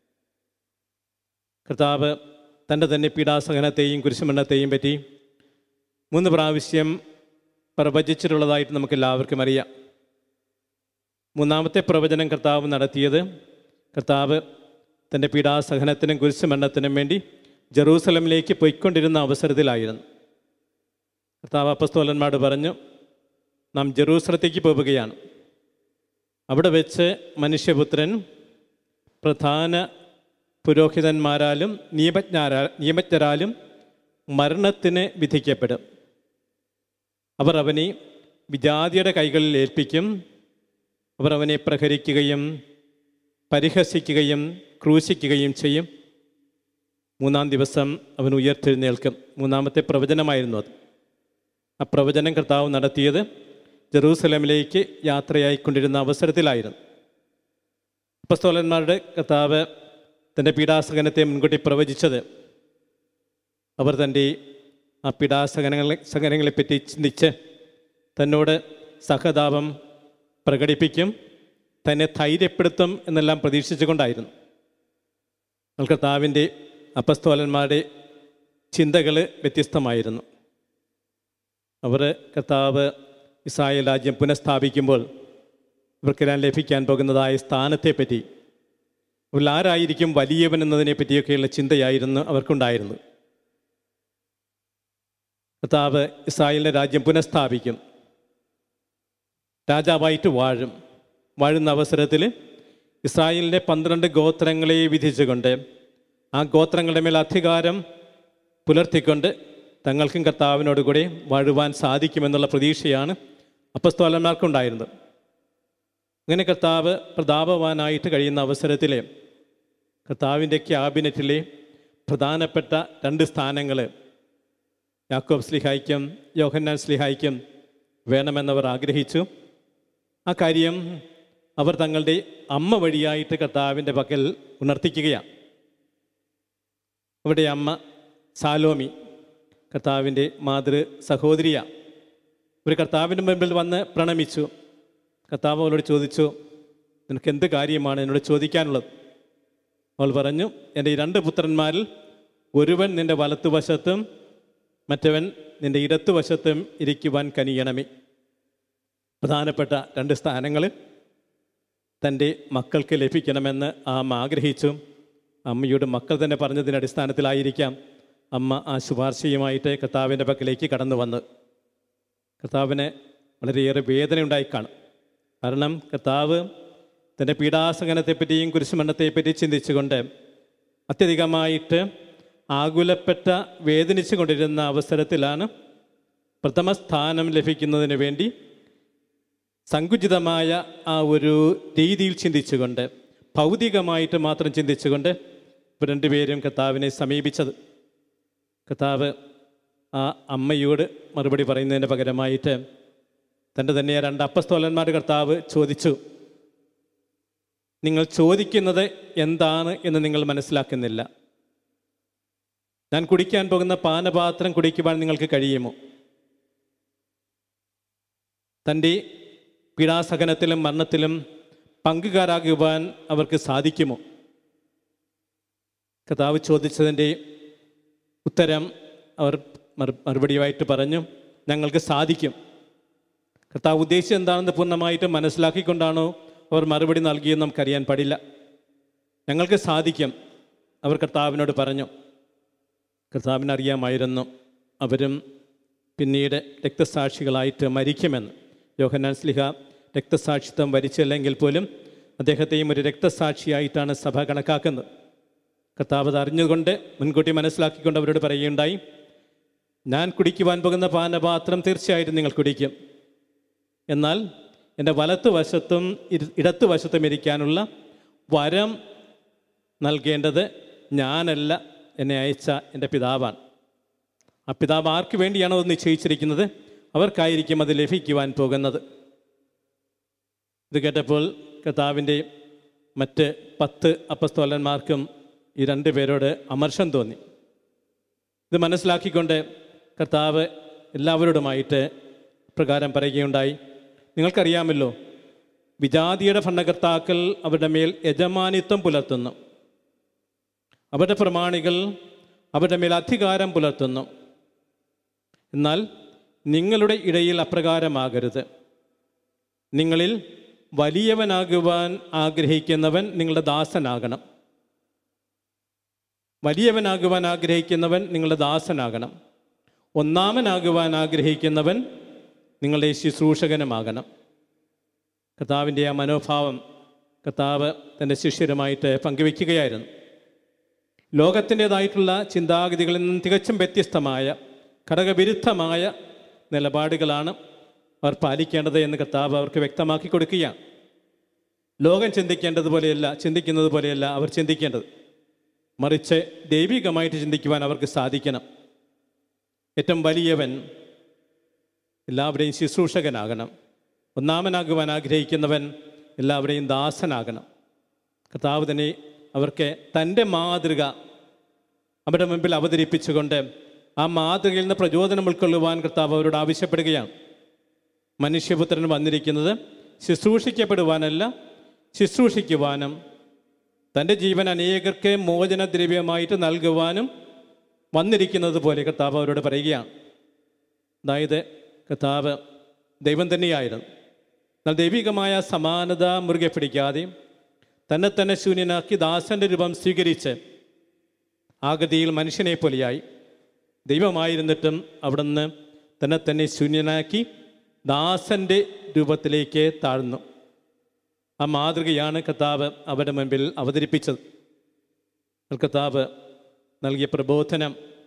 കർത്താവ് തൻ്റെ തന്നെ പീഡാസഹനത്തെയും കുരിശുമരണത്തെയും പറ്റി മൂന്ന് പ്രാവശ്യം പ്രവചിച്ചിട്ടുള്ളതായിട്ട് നമുക്ക് എല്ലാവർക്കും അറിയാം മൂന്നാമത്തെ പ്രവചനം കർത്താവ് നടത്തിയത് കർത്താവ് തൻ്റെ പീഡാസഹനത്തിനും കുരിശുമരണത്തിനും വേണ്ടി ജെറൂസലമിലേക്ക് പോയിക്കൊണ്ടിരുന്ന അവസരത്തിലായിരുന്നു കർത്താവ് അപ്പസ്തോലന്മാരോട് പറഞ്ഞു നാം ജെറൂസലത്തേക്ക് പോവുകയാണ് അവിടെ വെച്ച് മനുഷ്യപുത്രൻ പ്രധാന പുരോഹിതന്മാരാലും നിയമജ്ഞാരാ നിയമജ്ഞരാലും മരണത്തിന് വിധിക്കപ്പെടും അവർ അവനെ വിജാതിയുടെ കൈകളിൽ ഏൽപ്പിക്കും അവർ അവനെ പ്രഹരിക്കുകയും പരിഹസിക്കുകയും ക്രൂശിക്കുകയും ചെയ്യും മൂന്നാം ദിവസം അവൻ ഉയർത്തെഴുന്നേൽക്കും മൂന്നാമത്തെ പ്രവചനമായിരുന്നു അത് ആ പ്രവചനം കർത്താവ് നടത്തിയത് ജെറൂസലമിലേക്ക് യാത്രയായിക്കൊണ്ടിരുന്ന അവസരത്തിലായിരുന്നു അപ്പസ്തോലന്മാരുടെ കർത്താവ് തൻ്റെ പീഡാസഹനത്തെ മുൻകൂട്ടി പ്രവചിച്ചത് അവർ തൻ്റെ ആ പീഡാസഹനങ്ങളെ സഹനങ്ങളെപ്പറ്റി ചിന്തിച്ച് തന്നോട് സഹതാപം പ്രകടിപ്പിക്കും തന്നെ ധൈര്യപ്പെടുത്തും എന്നെല്ലാം പ്രതീക്ഷിച്ചുകൊണ്ടായിരുന്നു എന്നാൽ കർത്താവിൻ്റെ അപ്പസ്തോലന്മാരുടെ ചിന്തകൾ വ്യത്യസ്തമായിരുന്നു അവർ കർത്താവ് ഇസ്രായേൽ രാജ്യം പുനഃസ്ഥാപിക്കുമ്പോൾ ഇവർക്കെല്ലാം ലഭിക്കാൻ പോകുന്നതായ സ്ഥാനത്തെപ്പറ്റി അവരിൽ ആരായിരിക്കും വലിയവൻ എന്നതിനെ പറ്റിയൊക്കെയുള്ള ചിന്തയായിരുന്നു അവർക്കുണ്ടായിരുന്നത് കർത്താവ് ഇസ്രായേലിൻ്റെ രാജ്യം പുനഃസ്ഥാപിക്കും രാജാവായിട്ട് വാഴും വാഴുന്ന അവസരത്തിൽ ഇസ്രായേലിൻ്റെ പന്ത്രണ്ട് ഗോത്രങ്ങളെ വിധിച്ചുകൊണ്ട് ആ ഗോത്രങ്ങളുടെ മേൽ അധികാരം പുലർത്തിക്കൊണ്ട് തങ്ങൾക്കും കർത്താവിനോട് കൂടെ വാഴുവാൻ സാധിക്കുമെന്നുള്ള പ്രതീക്ഷയാണ് അപ്പസ്തോലന്മാർക്കുണ്ടായിരുന്നത് അങ്ങനെ കർത്താവ് പ്രതാപവാനായിട്ട് കഴിയുന്ന അവസരത്തിൽ കർത്താവിൻ്റെ ക്യാബിനറ്റിലെ പ്രധാനപ്പെട്ട രണ്ട് സ്ഥാനങ്ങൾ യാക്കോബ് സ്ലിഹായ്ക്കും യോഹന്നാൻ സ്ലിഹായ്ക്കും വേണമെന്നവർ ആഗ്രഹിച്ചു ആ കാര്യം അവർ തങ്ങളുടെ അമ്മ വഴിയായിട്ട് കർത്താവിൻ്റെ പക്കൽ ഉണർത്തിക്കുകയാണ് അവിടെ അമ്മ സാലോമി കർത്താവിൻ്റെ മാതൃ സഹോദരിയാണ് ഒരു കർത്താവിൻ്റെ മുമ്പിൽ വന്ന് പ്രണമിച്ചു കർത്താവ് അവളോട് ചോദിച്ചു നിനക്ക് എന്ത് കാര്യമാണ് എന്നോട് ചോദിക്കാനുള്ളത് അവൾ പറഞ്ഞു എൻ്റെ ഈ രണ്ട് പുത്രന്മാരിൽ ഒരുവൻ നിൻ്റെ വലത്തുവശത്തും മറ്റവൻ നിൻ്റെ ഇടത്തുവശത്തും ഇരിക്കുവാൻ കനിയണമേ പ്രധാനപ്പെട്ട രണ്ട് സ്ഥാനങ്ങൾ തൻ്റെ മക്കൾക്ക് ലഭിക്കണമെന്ന് ആ അമ്മ ആഗ്രഹിച്ചു അമ്മയോട് മക്കൾ തന്നെ പറഞ്ഞതിൻ്റെ അടിസ്ഥാനത്തിലായിരിക്കാം അമ്മ ആ ശുപാർശയുമായിട്ട് കർത്താവിൻ്റെ പക്കലേക്ക് കടന്നു വന്ന് കർത്താവിന് വളരെയേറെ വേദനയുണ്ടായി കാണും കാരണം കർത്താവ് തൻ്റെ പീഡാസഹനത്തെപ്പറ്റിയും കുരിശുമരണത്തെപ്പറ്റി ചിന്തിച്ചുകൊണ്ട് അത്യധികമായിട്ട് ആകുലപ്പെട്ട വേദനിച്ചു കൊണ്ടിരുന്ന അവസരത്തിലാണ് പ്രഥമ സ്ഥാനം ലഭിക്കുന്നതിന് വേണ്ടി സങ്കുചിതമായ ആ ഒരു രീതിയിൽ ചിന്തിച്ചുകൊണ്ട് ഭൗതികമായിട്ട് മാത്രം ചിന്തിച്ചുകൊണ്ട് ഇവർ രണ്ടുപേരും കർത്താവിനെ സമീപിച്ചത് കർത്താവ് ആ അമ്മയോട് മറുപടി പറയുന്നതിന് പകരമായിട്ട് തൻ്റെ തന്നെ രണ്ട് അപ്പസ്തോലന്മാർ കർത്താവ് ചോദിച്ചു നിങ്ങൾ ചോദിക്കുന്നത് എന്താണ് എന്ന് നിങ്ങൾ മനസ്സിലാക്കുന്നില്ല ഞാൻ കുടിക്കാൻ പോകുന്ന പാനപാത്രം കുടിക്കുവാൻ നിങ്ങൾക്ക് കഴിയുമോ തൻ്റെ പീഡാസഹനത്തിലും മരണത്തിലും പങ്കുകാരാകുവാൻ അവർക്ക് സാധിക്കുമോ കർത്താവ് ചോദിച്ചതിൻ്റെ ഉത്തരം അവർ മറു മറുപടിയുമായിട്ട് പറഞ്ഞു ഞങ്ങൾക്ക് സാധിക്കും കർത്താവ് ഉദ്ദേശിച്ചത് എന്താണെന്ന് പൂർണ്ണമായിട്ട് മനസ്സിലാക്കിക്കൊണ്ടാണോ അവർ മറുപടി നൽകിയെന്ന് നമുക്കറിയാൻ പാടില്ല ഞങ്ങൾക്ക് സാധിക്കും അവർ കർത്താവിനോട് പറഞ്ഞു കർത്താവിനറിയാമായിരുന്നു അവരും പിന്നീട് രക്തസാക്ഷികളായിട്ട് മരിക്കുമെന്ന് യോഹന്നാൻ സ്ലിഹ രക്തസാക്ഷിത്വം വരിച്ചില്ലെങ്കിൽ പോലും അദ്ദേഹത്തെയും ഒരു രക്തസാക്ഷിയായിട്ടാണ് സഭ കണക്കാക്കുന്നത് കർത്താവ് അത് അറിഞ്ഞുകൊണ്ട് മുൻകൂട്ടി മനസ്സിലാക്കിക്കൊണ്ട് അവരോട് പറയുകയുണ്ടായി ഞാൻ കുടിക്കുവാൻ പോകുന്ന പാനപാത്രം തീർച്ചയായിട്ടും നിങ്ങൾ കുടിക്കും എന്നാൽ എൻ്റെ വലത്ത് വശത്തും ഇരു- ഇടത്ത് വശത്തും ഇരിക്കാനുള്ള വരം നൽകേണ്ടത് ഞാനല്ല എന്നെ അയച്ച എൻ്റെ പിതാവാണ് ആ പിതാവ് ആർക്ക് വേണ്ടിയാണോ അത് നിശ്ചയിച്ചിരിക്കുന്നത് അവർക്കായിരിക്കും അത് ലഭിക്കുവാൻ പോകുന്നത് ഇത് കേട്ടപ്പോൾ കർത്താവിൻ്റെ മറ്റ് പത്ത് അപ്പസ്തോലന്മാർക്കും ഈ രണ്ട് പേരോട് അമർഷം തോന്നി ഇത് മനസ്സിലാക്കിക്കൊണ്ട് കർത്താവ് എല്ലാവരോടുമായിട്ട് പ്രകാരം പറയുകയുണ്ടായി നിങ്ങൾക്കറിയാമല്ലോ വിജാതിയുടെ ഭരണകർത്താക്കൾ അവരുടെ മേൽ യജമാനിത്വം പുലർത്തുന്നു അവരുടെ പ്രമാണികൾ അവരുടെ മേൽ അധികാരം പുലർത്തുന്നു എന്നാൽ നിങ്ങളുടെ ഇടയിൽ അപ്രകാരമാകരുത് നിങ്ങളിൽ വലിയവനാകുവാൻ ആഗ്രഹിക്കുന്നവൻ നിങ്ങളുടെ ദാസനാകണം വലിയവനാകുവാൻ ആഗ്രഹിക്കുന്നവൻ നിങ്ങളുടെ ദാസനാകണം ഒന്നാമനാകുവാൻ ആഗ്രഹിക്കുന്നവൻ നിങ്ങളുടെ ശുശ്രൂഷകനുമാകണം കർത്താവിൻ്റെ ആ മനോഭാവം കർത്താവ് തൻ്റെ ശിഷ്യരുമായിട്ട് പങ്കുവയ്ക്കുകയായിരുന്നു ലോകത്തിൻ്റെതായിട്ടുള്ള ചിന്താഗതികളിൽ നിന്നും തികച്ചും വ്യത്യസ്തമായ ഘടകവിരുദ്ധമായ നിലപാടുകളാണ് അവർ പാലിക്കേണ്ടത് എന്ന് കർത്താവ് അവർക്ക് വ്യക്തമാക്കി കൊടുക്കുകയാണ് ലോകം ചിന്തിക്കേണ്ടതുപോലെയല്ല ചിന്തിക്കുന്നത് പോലെയല്ല അവർ ചിന്തിക്കേണ്ടത് മറിച്ച് ദൈവികമായിട്ട് ചിന്തിക്കുവാൻ അവർക്ക് സാധിക്കണം ഏറ്റവും വലിയവൻ എല്ലാവരെയും ശുശ്രൂഷകനാകണം ഒന്നാമനാകുവാൻ ആഗ്രഹിക്കുന്നവൻ എല്ലാവരെയും ദാസനാകണം കർത്താവ് തന്നെ അവർക്ക് തൻ്റെ മാതൃക അവരുടെ മുമ്പിൽ അവതരിപ്പിച്ചുകൊണ്ട് ആ മാതൃകയിൽ നിന്ന് പ്രചോദനം ഉൾക്കൊള്ളുവാൻ കർത്താവ് അവരോട് ആവശ്യപ്പെടുകയാണ് മനുഷ്യപുത്രൻ വന്നിരിക്കുന്നത് ശുശ്രൂഷിക്കപ്പെടുവാനല്ല ശുശ്രൂഷിക്കുവാനും തൻ്റെ ജീവൻ അനേകർക്ക് മോചനദ്രവ്യമായിട്ട് നൽകുവാനും വന്നിരിക്കുന്നത് പോലെ കർത്താവ് അവരോട് പറയുകയാണ് അതായത് കർത്താവ് ദൈവം തന്നെയായിരുന്നു എന്നാൽ ദൈവികമായ സമാനത മുറുകെ പിടിക്കാതെ തന്നെ തന്നെ ശൂന്യനാക്കി ദാസന്റെ രൂപം സ്വീകരിച്ച് ആഗതിയിൽ മനുഷ്യനെ പോലെയായി ദൈവമായിരുന്നിട്ടും അവിടുന്ന് തന്നെ തന്നെ ശൂന്യനാക്കി ദാസന്റെ രൂപത്തിലേക്ക് താഴ്ന്നു ആ മാതൃകയാണ് കർത്താവ് അവരുടെ മുൻപിൽ അവതരിപ്പിച്ചത് കർത്താവ് നൽകിയ പ്രബോധനം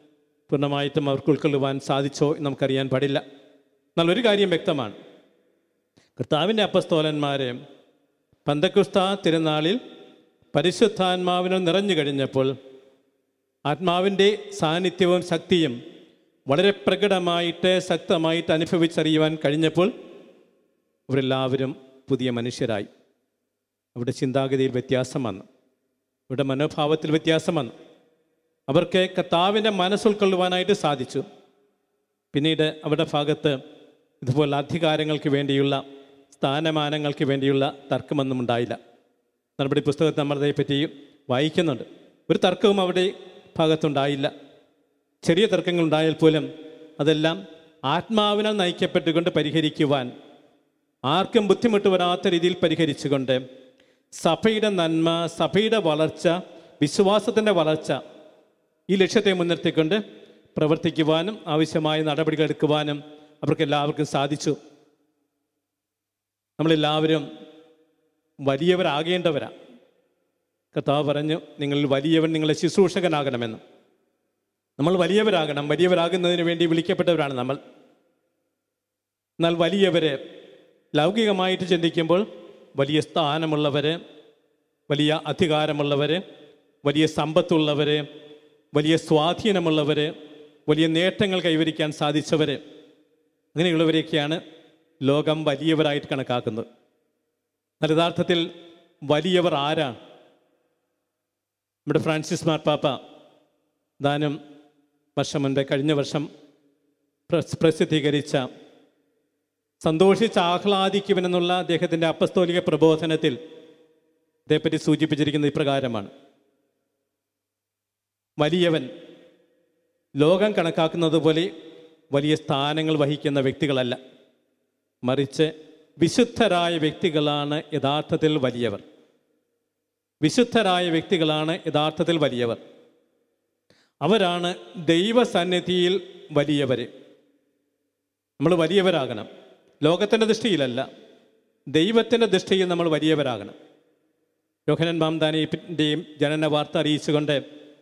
പൂർണ്ണമായിട്ടും അവർക്ക് ഉൾക്കൊള്ളുവാൻ സാധിച്ചോ എന്ന് നമുക്കറിയാൻ പാടില്ല എന്നാൽ ഒരു കാര്യം വ്യക്തമാണ് കർത്താവിൻ്റെ അപ്പസ്തോലന്മാരെ പന്തക്കുസ്ത തിരുനാളിൽ പരിശുദ്ധാത്മാവിനെ നിറഞ്ഞു കഴിഞ്ഞപ്പോൾ ആത്മാവിൻ്റെ സാന്നിധ്യവും ശക്തിയും വളരെ പ്രകടമായിട്ട് ശക്തമായിട്ട് അനുഭവിച്ചറിയുവാൻ കഴിഞ്ഞപ്പോൾ അവരെല്ലാവരും പുതിയ മനുഷ്യരായി അവരുടെ ചിന്താഗതിയിൽ വ്യത്യാസം വന്നു അവരുടെ മനോഭാവത്തിൽ വ്യത്യാസം വന്നു അവർക്ക് കർത്താവിൻ്റെ മനസ്സുൾക്കൊള്ളുവാനായിട്ട് സാധിച്ചു പിന്നീട് അവരുടെ ഭാഗത്ത് ഇതുപോലെ അധികാരങ്ങൾക്ക് വേണ്ടിയുള്ള സ്ഥാനമാനങ്ങൾക്ക് വേണ്ടിയുള്ള തർക്കമൊന്നും ഉണ്ടായില്ല നമ്മുടെ ഈ പുസ്തകത്തിൽ നമ്മൾ അതേപ്പറ്റി വായിക്കുന്നുണ്ട് ഒരു തർക്കവും അവിടെ ഭാഗത്തുണ്ടായില്ല ചെറിയ തർക്കങ്ങൾ ഉണ്ടായാൽ പോലും അതെല്ലാം ആത്മാവിനാൽ നയിക്കപ്പെട്ടുകൊണ്ട് പരിഹരിക്കുവാൻ ആർക്കും ബുദ്ധിമുട്ട് വരാത്ത രീതിയിൽ പരിഹരിച്ചുകൊണ്ട് സഭയുടെ നന്മ സഭയുടെ വളർച്ച വിശ്വാസത്തിൻ്റെ വളർച്ച ഈ ലക്ഷ്യത്തെ മുൻനിർത്തിക്കൊണ്ട് പ്രവർത്തിക്കുവാനും ആവശ്യമായ നടപടികൾ എടുക്കുവാനും അവർക്ക് എല്ലാവർക്കും സാധിച്ചു നമ്മളെല്ലാവരും വലിയവരാകേണ്ടവരാണ് കർത്താവ് പറഞ്ഞു നിങ്ങൾ വലിയവൻ നിങ്ങളെ ശുശ്രൂഷകനാകണമെന്ന് നമ്മൾ വലിയവരാകണം വലിയവരാകുന്നതിന് വേണ്ടി വിളിക്കപ്പെട്ടവരാണ് നമ്മൾ എന്നാൽ വലിയവരെ ലൗകികമായിട്ട് ചിന്തിക്കുമ്പോൾ വലിയ സ്ഥാനമുള്ളവർ വലിയ അധികാരമുള്ളവർ വലിയ സമ്പത്തുള്ളവർ വലിയ സ്വാധീനമുള്ളവർ വലിയ നേട്ടങ്ങൾ കൈവരിക്കാൻ സാധിച്ചവർ അങ്ങനെയുള്ളവരെയൊക്കെയാണ് ലോകം വലിയവരായിട്ട് കണക്കാക്കുന്നത് എന്നാൽ യഥാർത്ഥത്തിൽ വലിയവർ ആരാണ് നമ്മുടെ ഫ്രാൻസിസ് മാർപ്പാപ്പ ദാനം വർഷം മുൻപേ കഴിഞ്ഞ വർഷം പ്രസ് പ്രസിദ്ധീകരിച്ച സന്തോഷിച്ച് ആഹ്ലാദിക്കുമെന്നുള്ള അദ്ദേഹത്തിൻ്റെ അപ്പസ്തോലിക പ്രബോധനത്തിൽ ഇതേപ്പറ്റി സൂചിപ്പിച്ചിരിക്കുന്നത് ഇപ്രകാരമാണ് വലിയവൻ ലോകം കണക്കാക്കുന്നത് പോലെ വലിയ സ്ഥാനങ്ങൾ വഹിക്കുന്ന വ്യക്തികളല്ല മറിച്ച് വിശുദ്ധരായ വ്യക്തികളാണ് യഥാർത്ഥത്തിൽ വലിയവർ വിശുദ്ധരായ വ്യക്തികളാണ് യഥാർത്ഥത്തിൽ വലിയവർ അവരാണ് ദൈവസന്നിധിയിൽ വലിയവർ നമ്മൾ വലിയവരാകണം ലോകത്തിൻ്റെ ദൃഷ്ടിയിലല്ല ദൈവത്തിൻ്റെ ദൃഷ്ടിയിൽ നമ്മൾ വലിയവരാകണം യോഹനൻ മാംദാനിൻ്റെയും ജനന വാർത്ത അറിയിച്ചുകൊണ്ട്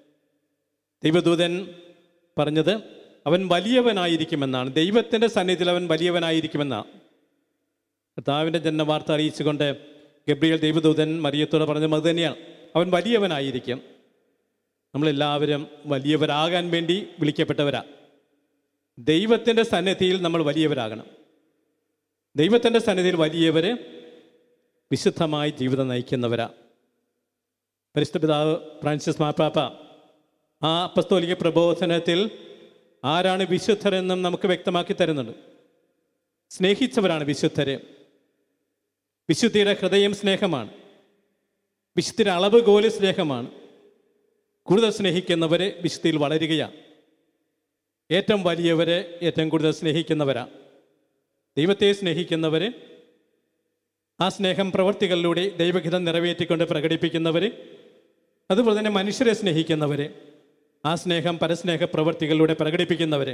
ദൈവദൂതൻ പറഞ്ഞത് അവൻ വലിയവനായിരിക്കുമെന്നാണ് ദൈവത്തിൻ്റെ സന്നിധിയിൽ അവൻ വലിയവനായിരിക്കുമെന്നാണ് കർത്താവിൻ്റെ ജന്മവാർത്ത അറിയിച്ചുകൊണ്ട് ഗബ്രിയൽ ദൈവദൂതൻ മറിയത്തോട് പറഞ്ഞത് അത് തന്നെയാണ് അവൻ വലിയവനായിരിക്കും നമ്മളെല്ലാവരും വലിയവരാകാൻ വേണ്ടി വിളിക്കപ്പെട്ടവരാ ദൈവത്തിൻ്റെ സന്നിധിയിൽ നമ്മൾ വലിയവരാകണം ദൈവത്തിൻ്റെ സന്നിധിയിൽ വലിയവർ വിശുദ്ധമായി ജീവിതം നയിക്കുന്നവരാ പരിശുദ്ധ പിതാവ് ഫ്രാൻസിസ് മാപ്പാപ്പ ആ അപ്പസ്തോലിക പ്രബോധനത്തിൽ ആരാണ് വിശുദ്ധരെന്നും നമുക്ക് വ്യക്തമാക്കി തരുന്നുണ്ട് സ്നേഹിച്ചവരാണ് വിശുദ്ധര് വിശുദ്ധിയുടെ ഹൃദയം സ്നേഹമാണ് വിശുദ്ധിയുടെ അളവ് ഗോല് സ്നേഹമാണ് കൂടുതൽ സ്നേഹിക്കുന്നവരെ വിശുദ്ധിയിൽ വളരുകയാണ് ഏറ്റവും വലിയവരെ ഏറ്റവും കൂടുതൽ സ്നേഹിക്കുന്നവരാ ദൈവത്തെ സ്നേഹിക്കുന്നവർ ആ സ്നേഹം പ്രവർത്തികളിലൂടെ ദൈവഹിതം നിറവേറ്റിക്കൊണ്ട് പ്രകടിപ്പിക്കുന്നവർ അതുപോലെ തന്നെ മനുഷ്യരെ സ്നേഹിക്കുന്നവർ ആ സ്നേഹം പരസ്നേഹ പ്രവർത്തികളിലൂടെ പ്രകടിപ്പിക്കുന്നവർ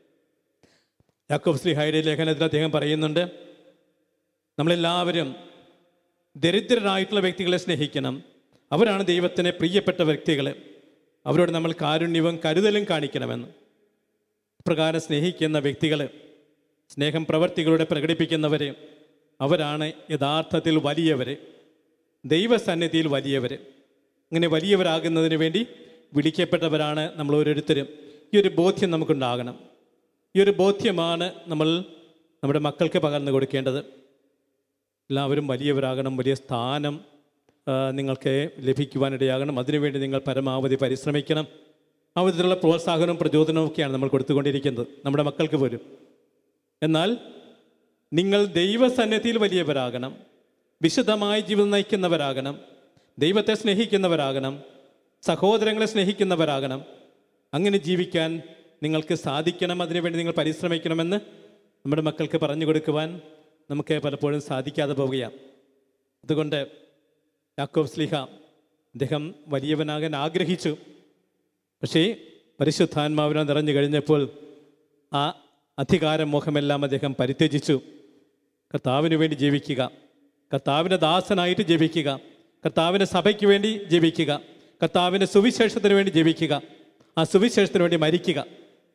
യാക്കോബ് ശ്രീഹായുടെ ലേഖനത്തിൽ അദ്ദേഹം പറയുന്നുണ്ട് നമ്മളെല്ലാവരും ദരിദ്രരായിട്ടുള്ള വ്യക്തികളെ സ്നേഹിക്കണം അവരാണ് ദൈവത്തിന് പ്രിയപ്പെട്ട വ്യക്തികൾ അവരോട് നമ്മൾ കാരുണ്യവും കരുതലും കാണിക്കണമെന്ന് പ്രകാരം സ്നേഹിക്കുന്ന വ്യക്തികൾ സ്നേഹം പ്രവർത്തികളുടെ പ്രകടിപ്പിക്കുന്നവർ അവരാണ് യഥാർത്ഥത്തിൽ വലിയവർ ദൈവസന്നിധിയിൽ വലിയവർ അങ്ങനെ വലിയവരാകുന്നതിന് വേണ്ടി വിളിക്കപ്പെട്ടവരാണ് നമ്മൾ ഓരോരുത്തരും ഈ ഒരു ബോധ്യം നമുക്കുണ്ടാകണം ഈ ഒരു ബോധ്യമാണ് നമ്മൾ നമ്മുടെ മക്കൾക്ക് പകർന്നു കൊടുക്കേണ്ടത് എല്ലാവരും വലിയവരാകണം വലിയ സ്ഥാനം ആ, നിങ്ങൾക്ക് ലഭിക്കുവാനിടയാകണം അതിനുവേണ്ടി നിങ്ങൾ പരമാവധി പരിശ്രമിക്കണം ആ വിധത്തിലുള്ള പ്രോത്സാഹനവും പ്രചോദനവും ഒക്കെയാണ് നമ്മൾ കൊടുത്തുകൊണ്ടിരിക്കുന്നത് നമ്മുടെ മക്കൾക്ക് പോലും എന്നാൽ നിങ്ങൾ ദൈവസന്നിധിയിൽ വലിയവരാകണം വിശുദ്ധമായി ജീവിതം നയിക്കുന്നവരാകണം ദൈവത്തെ സ്നേഹിക്കുന്നവരാകണം സഹോദരങ്ങളെ സ്നേഹിക്കുന്നവരാകണം അങ്ങനെ ജീവിക്കാൻ നിങ്ങൾക്ക് സാധിക്കണം അതിനുവേണ്ടി നിങ്ങൾ പരിശ്രമിക്കണമെന്ന് നമ്മുടെ മക്കൾക്ക് പറഞ്ഞു കൊടുക്കുവാൻ നമുക്ക് പലപ്പോഴും സാധിക്കാതെ പോവുകയാണ് അതുകൊണ്ട് യാക്കോബ് സ്ലിഹ അദ്ദേഹം വലിയവനാകാൻ ആഗ്രഹിച്ചു പക്ഷേ പരിശുദ്ധാത്മാവിനെ നിറഞ്ഞു കഴിഞ്ഞപ്പോൾ ആ അധികാരമോഹമെല്ലാം അദ്ദേഹം പരിത്യജിച്ചു കർത്താവിന് വേണ്ടി ജീവിക്കുക കർത്താവിൻ്റെ ദാസനായിട്ട് ജീവിക്കുക കർത്താവിൻ്റെ സഭയ്ക്ക് വേണ്ടി ജീവിക്കുക കർത്താവിൻ്റെ സുവിശേഷത്തിന് വേണ്ടി ജീവിക്കുക ആ സുവിശേഷത്തിന് വേണ്ടി മരിക്കുക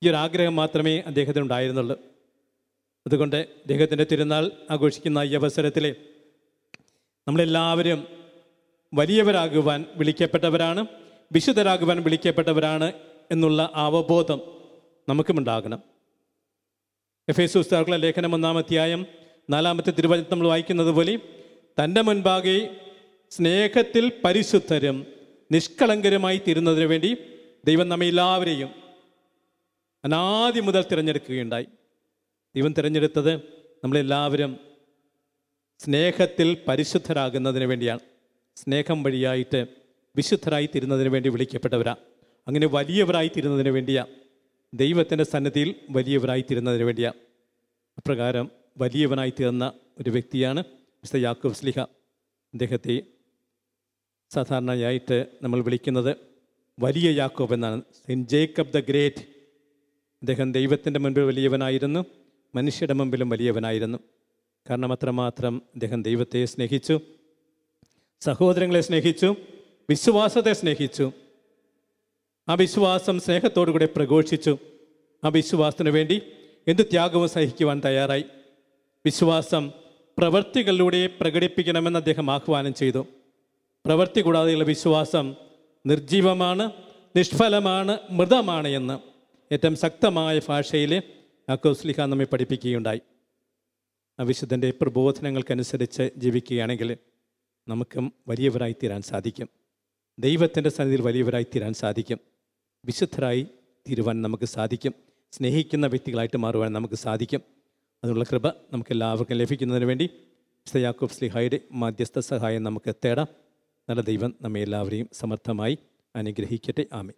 ഈ ഒരു ആഗ്രഹം മാത്രമേ അദ്ദേഹത്തിന് ഉണ്ടായിരുന്നുള്ളൂ അതുകൊണ്ട് അദ്ദേഹത്തിൻ്റെ തിരുനാൾ ആഘോഷിക്കുന്ന ഈ അവസരത്തിൽ നമ്മളെല്ലാവരും വലിയവരാകുവാൻ വിളിക്കപ്പെട്ടവരാണ് വിശുദ്ധരാകുവാൻ വിളിക്കപ്പെട്ടവരാണ് എന്നുള്ള അവബോധം നമുക്കുമുണ്ടാകണം എഫ് എസ് ഉസ്താർക്കുള്ള ലേഖനം ഒന്നാം അധ്യായം നാലാമത്തെ തിരുവചനം നമ്മൾ വായിക്കുന്നത് പോലെ തൻ്റെ മുൻപാകെ സ്നേഹത്തിൽ പരിശുദ്ധരും നിഷ്കളങ്കരുമായി തീരുന്നതിന് വേണ്ടി ദൈവം നമ്മെ എല്ലാവരെയും അനാദി മുതൽ തിരഞ്ഞെടുക്കുകയുണ്ടായി ദൈവം തിരഞ്ഞെടുത്തത് നമ്മളെല്ലാവരും സ്നേഹത്തിൽ പരിശുദ്ധരാകുന്നതിന് വേണ്ടിയാണ് സ്നേഹം വഴിയായിട്ട് വിശുദ്ധരായി തീരുന്നതിന് വേണ്ടി വിളിക്കപ്പെട്ടവരാ അങ്ങനെ വലിയവരായി തീരുന്നതിന് വേണ്ടിയാ ദൈവത്തിൻ്റെ സന്നദ്ധിയിൽ വലിയവരായി തീരുന്നതിന് വേണ്ടിയാ അപ്രകാരം വലിയവനായി തീർന്ന ഒരു വ്യക്തിയാണ് മിസ്റ്റർ യാക്കൂബ് സ്ലിഹ അദ്ദേഹത്തെ സാധാരണയായിട്ട് നമ്മൾ വിളിക്കുന്നത് വലിയ യാക്കോബ് എന്നാണ് സെയിൻറ്റ് ജേക്കബ് ദ ഗ്രേറ്റ് അദ്ദേഹം ദൈവത്തിൻ്റെ മുൻപിൽ വലിയവനായിരുന്നു മനുഷ്യരുടെ മുമ്പിലും വലിയവനായിരുന്നു കാരണം അത്രമാത്രം അദ്ദേഹം ദൈവത്തെ സ്നേഹിച്ചു സഹോദരങ്ങളെ സ്നേഹിച്ചു വിശ്വാസത്തെ സ്നേഹിച്ചു ആ വിശ്വാസം സ്നേഹത്തോടു കൂടെ പ്രഘോഷിച്ചു ആ വിശ്വാസത്തിനു വേണ്ടി എന്ത് ത്യാഗവും സഹിക്കുവാൻ തയ്യാറായി വിശ്വാസം പ്രവൃത്തികളിലൂടെ പ്രകടിപ്പിക്കണമെന്ന് അദ്ദേഹം ആഹ്വാനം ചെയ്തു പ്രവൃത്തി കൂടാതെയുള്ള വിശ്വാസം നിർജീവമാണ് നിഷ്ഫലമാണ് മൃതമാണ് എന്ന് ഏറ്റവും ശക്തമായ ഭാഷയിൽ അക്കോസ്ലിഹ നമ്മെ പഠിപ്പിക്കുകയുണ്ടായി ആ വിശുദ്ധൻ്റെ പ്രബോധനങ്ങൾക്കനുസരിച്ച് ജീവിക്കുകയാണെങ്കിൽ നമുക്കും വലിയവരായി തീരാൻ സാധിക്കും ദൈവത്തിൻ്റെ സന്നിധിയിൽ വലിയവരായി തീരാൻ സാധിക്കും വിശുദ്ധരായി തീരുവാൻ നമുക്ക് സാധിക്കും സ്നേഹിക്കുന്ന വ്യക്തികളായിട്ട് മാറുവാൻ നമുക്ക് സാധിക്കും അതിനുള്ള കൃപ നമുക്ക് എല്ലാവർക്കും ലഭിക്കുന്നതിന് വേണ്ടി വിശുദ്ധ യാക്കോബ് സ്ലിഹായുടെ മാധ്യസ്ഥ സഹായം നമുക്ക് തേടാം നല്ല ദൈവം നമ്മെ എല്ലാവരെയും സമർത്ഥമായി അനുഗ്രഹിക്കട്ടെ ആമേ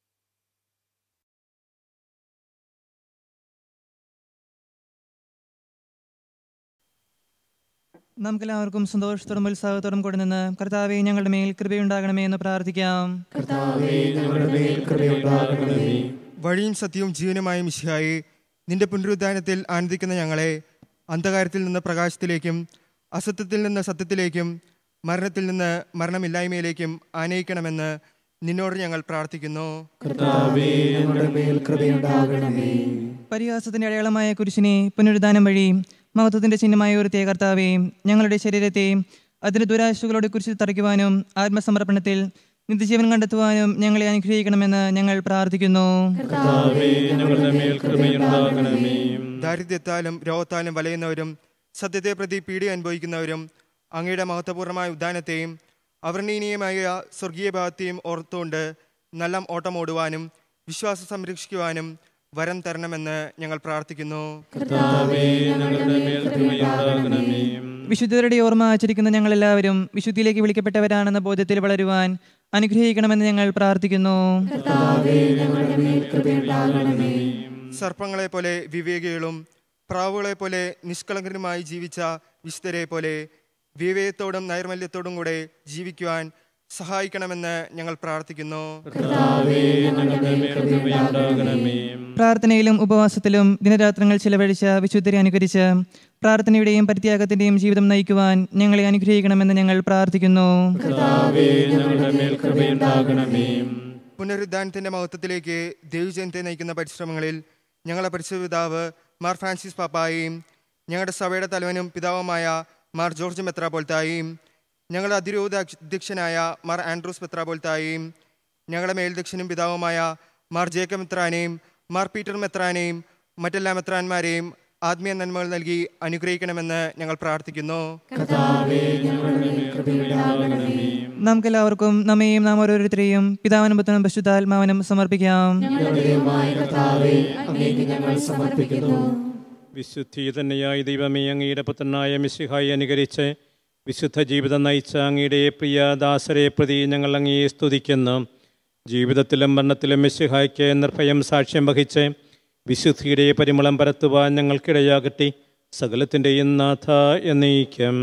നമുക്കെല്ലാവർക്കും സന്തോഷത്തോടും ഉത്സാഹത്തോടും കൂടെ നിന്ന് കർത്താവെ ഞങ്ങളുടെ മേൽ കൃപയുണ്ടാകണമേ എന്ന് പ്രാർത്ഥിക്കാം കർത്താവേ ഞങ്ങളുടെ മേൽ കൃപയുണ്ടാകണമേ വഴിയും സത്യവും ജീവനുമായ മിശിഹായി നിന്റെ പുനരുദ്ധാനത്തിൽ ആനന്ദിക്കുന്ന ഞങ്ങളെ അന്ധകാരത്തിൽ നിന്ന് പ്രകാശത്തിലേക്കും അസത്യത്തിൽ നിന്ന് സത്യത്തിലേക്കും മരണത്തിൽ നിന്ന് മരണമില്ലായ്മയിലേക്കും ആനയിക്കണമെന്ന് നിന്നോട് ഞങ്ങൾ പ്രാർത്ഥിക്കുന്നു കർത്താവേ ഞങ്ങളുടെ മേൽ കൃപയുണ്ടാകണമേ പരിഹാസത്തിന്റെ അടയാളമായ കുരിശിനെ പുനരുദ്ധാനം വഴി മഹത്വത്തിന്റെ ചിഹ്നമായ ഒരു കർത്താവെ ഞങ്ങളുടെ ശരീരത്തെ അതിന്റെ ദുരാശകളോട് കുരിശിൽ തറയ്ക്കുവാനും ആത്മസമർപ്പണത്തിൽ നിത്യജീവൻ കണ്ടെത്തുവാനും ഞങ്ങളെ അനുഗ്രഹിക്കണമെന്ന് ഞങ്ങൾ പ്രാർത്ഥിക്കുന്നു കർത്താവേ ഞങ്ങളുടെ മേൽ കൃപയുണ്ടാകണമേ ദാരിദ്ര്യത്താലും രോഗത്താലും വലയുന്നവരും സത്യത്തെ പ്രതി പീഡ അനുഭവിക്കുന്നവരും അങ്ങയുടെ മഹത്വപൂർണ്ണമായ ഉദ്ധാനത്തെയും അവർണ്ണീനീയമായ സ്വർഗീയ ഭാഗത്തെയും ഓർത്തുകൊണ്ട് നല്ല ഓട്ടമോടുവാനും വിശ്വാസം സംരക്ഷിക്കുവാനും വരം തരണമെന്ന് ഞങ്ങൾ പ്രാർത്ഥിക്കുന്നു കർത്താവേ ഞങ്ങളുടെ മേൽ കൃപയുണ്ടാകണമേ വിശുദ്ധരുടെ ഓർമ്മ ആചരിക്കുന്ന ഞങ്ങളെല്ലാവരും വിശുദ്ധിയിലേക്ക് വിളിക്കപ്പെട്ടവരാണെന്ന ബോധ്യത്തിൽ വളരുവാൻ അനുഗ്രഹിക്കണമെന്ന് ഞങ്ങൾ പ്രാർത്ഥിക്കുന്നു കർത്താവേ ഞങ്ങളുടെ മേൽ കൃപയുണ്ടാകണമേ സർപ്പങ്ങളെ പോലെ വിവേകികളും പ്രാവുകളെ പോലെ നിഷ്കളങ്കരുമായി ജീവിച്ച വിശുദ്ധരെ പോലെ വിവേകത്തോടും നൈർമല്യത്തോടും കൂടെ ജീവിക്കുവാൻ സഹായിക്കണമെന്ന് ഞങ്ങൾ പ്രാർത്ഥിക്കുന്നു കർത്താവേ ഞങ്ങളുടെ മേൽ കൃപയുണ്ടാകണമേ പ്രാർത്ഥനയിലും ഉപവാസത്തിലും ദിനരാത്രങ്ങൾ ചിലവഴിച്ച വിശുദ്ധരെ അനുകരിച്ച് പ്രാർത്ഥനയുടെയും പരിത്യാഗത്തിന്റെയും ജീവിതം നയിക്കുവാൻ ഞങ്ങളെ അനുഗ്രഹിക്കണമെന്ന് ഞങ്ങൾ പ്രാർത്ഥിക്കുന്നു കർത്താവേ ഞങ്ങളുടെ മേൽ കൃപയുണ്ടാകണമേ പുനരുദ്ധാനത്തിന്റെ മഹത്വത്തിലേക്ക് ദൈവജനത്തെ നയിക്കുന്ന പരിശ്രമങ്ങളിൽ ഞങ്ങളുടെ പരിശുദ്ധ പിതാവ് മാർ ഫ്രാൻസിസ് പാപ്പായും ഞങ്ങളുടെ സഭയുടെ തലവനും പിതാവുമായ മാർ ജോർജ് മെത്രാപോൽത്തായും ഞങ്ങളുടെ അതിരൂപത അധ്യക്ഷനായ മാർ ആൻഡ്രൂസ് മെത്രാപോൽത്തായും ഞങ്ങളുടെ മേൽദക്ഷനും പിതാവുമായ മാർ ജേക്കബ് മെത്രാനെയും മാർ പീറ്റർ മെത്രാനെയും മറ്റെല്ലാ മെത്രാന്മാരെയും ആത്മീയ നന്മകൾ നൽകി അനുഗ്രഹിക്കണമെന്ന് ഞങ്ങൾ പ്രാർത്ഥിക്കുന്നു കർത്താവേ ഞങ്ങളുടെ മേൽ കൃപയുണ്ടാകണമേ നമുക്കെല്ലാവർക്കും നമ്മയും നാം ഓരോരുത്തരെയും പിതാവിനും പുത്രനും പശുദ്ധാത്മാവിനും സമർപ്പിക്കാം ഞങ്ങളുടെ ദൈവമായ കർത്താവേ അങ്ങേക്ക് ഞങ്ങൾ സമർപ്പിക്കുന്നു വിശുദ്ധി തന്നെയായി ദൈവമേ അങ്ങയുടെ പുത്രനായ മിശിഹായി അനുകരിച്ച് വിശുദ്ധ ജീവിതം നയിച്ച അങ്ങയുടെ പ്രിയ ദാസരെ പ്രതി ഞങ്ങൾ അങ്ങയെ സ്തുതിക്കുന്നു ജീവിതത്തിലും മരണത്തിലും മിശിഹായ്ക്ക് നിർഭയം സാക്ഷ്യം വഹിച്ച് വിശുദ്ധിയുടെ പരിമളം പരത്തുവാൻ ഞങ്ങൾക്കിടയാകട്ടെ സകലത്തിൻ്റെയും നാഥ എന്നയിക്കും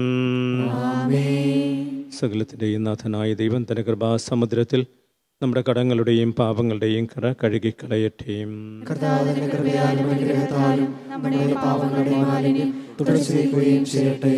സകലത്തിൻ്റെയും നാഥനായ ദൈവം തന്റെ കൃപാസമുദ്രത്തിൽ നമ്മുടെ കടങ്ങളുടെയും പാപങ്ങളുടെയും കറ കഴുകിക്കളയട്ടെ കർത്താവിന്റെ കൃപയാലും അനുഗ്രഹത്താലും നമ്മുടെ പാവങ്ങളുടെ മാലിന്യം തുടച്ചു നീക്കുകയും ചെയ്യട്ടെ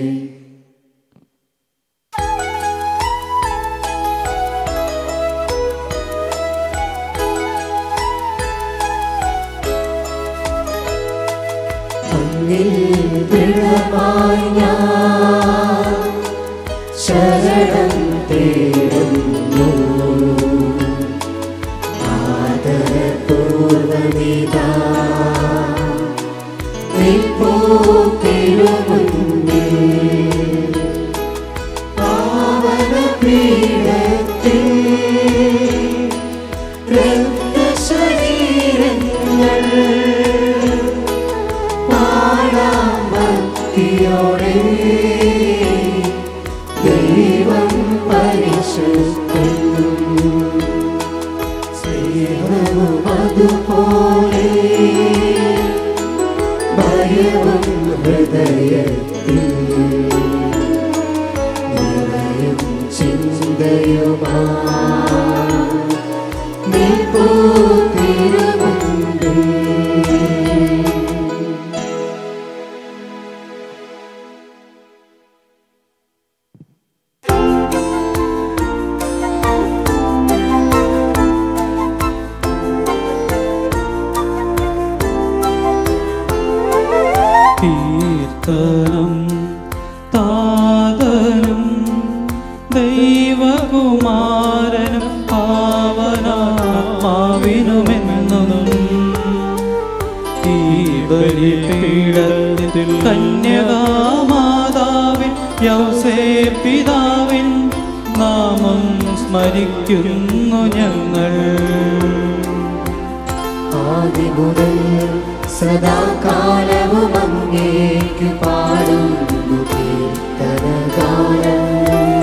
ദൈവം പരിശുദ്ധൻ സ്നേഹവും അതുപോലെ ഭയവും ഹൃദയത്തിൽ നിറയും ചിന്തയുമാ നിൽപ്പൂ തിരുമുൻപിൽ കീർത്തനം താതനും ദൈവകുമാരനും പാവനാത്മാവിനുമെന്നും ഈ ബലിപീഠത്തിൽ കന്യകാമാതാവിൻ യൗസേ പിതാവിൻ നാമം സ്മരിക്കുന്നു ഞങ്ങൾ ആദിമുതൽ സദാകാലവും അങ്ങേക്ക് പാടുന്നു കീർത്തനഗാനം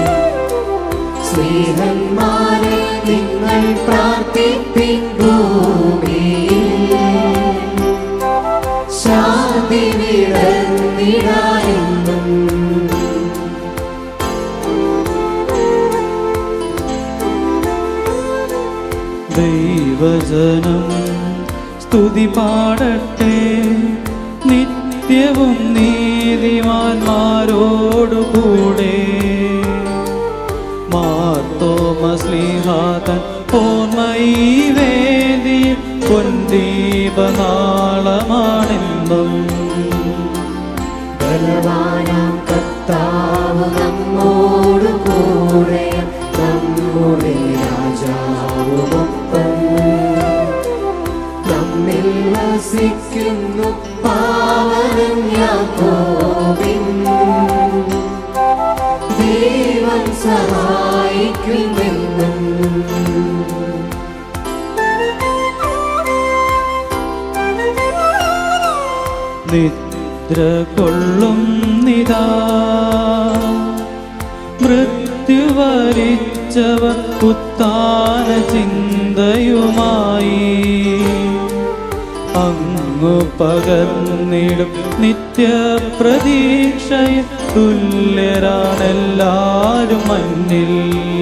സ്നേഹന്മാരെ നിങ്ങൾ പ്രാർത്ഥിപ്പിൻ ഭൂമിയിൽ ശാന്തി വിടന്നിടായെന്നും ദൈവജനം സ്തുതി പാടട്ടെ നിത്യവും നീതിമാന്മാരോടുകൂടെ മാർത്തോമസ്ലിഹാതൻ ഓർമ്മയി വേദി പൊൻദീപനാളമാണെന്നും ബലവാനാം കർത്താവ് നമ്മോടു കൂടെ നമ്മുടെ രാജാവുമൊപ്പം നമ്മിൽ വസിക്കുന്നു പാവനം യാക്കോബിൻ ദൈവം സഹായിക്കുമെന്നും നിദ്ര കൊള്ളും നിതാ മൃത്യു വരിച്ചവർ ഉത്താന ചിന്തയുമായി അങ്ങു പകർന്നിടും നിത്യപ്രതീക്ഷയ തുല്യരാണെല്ലാരും മഞ്ഞിൽ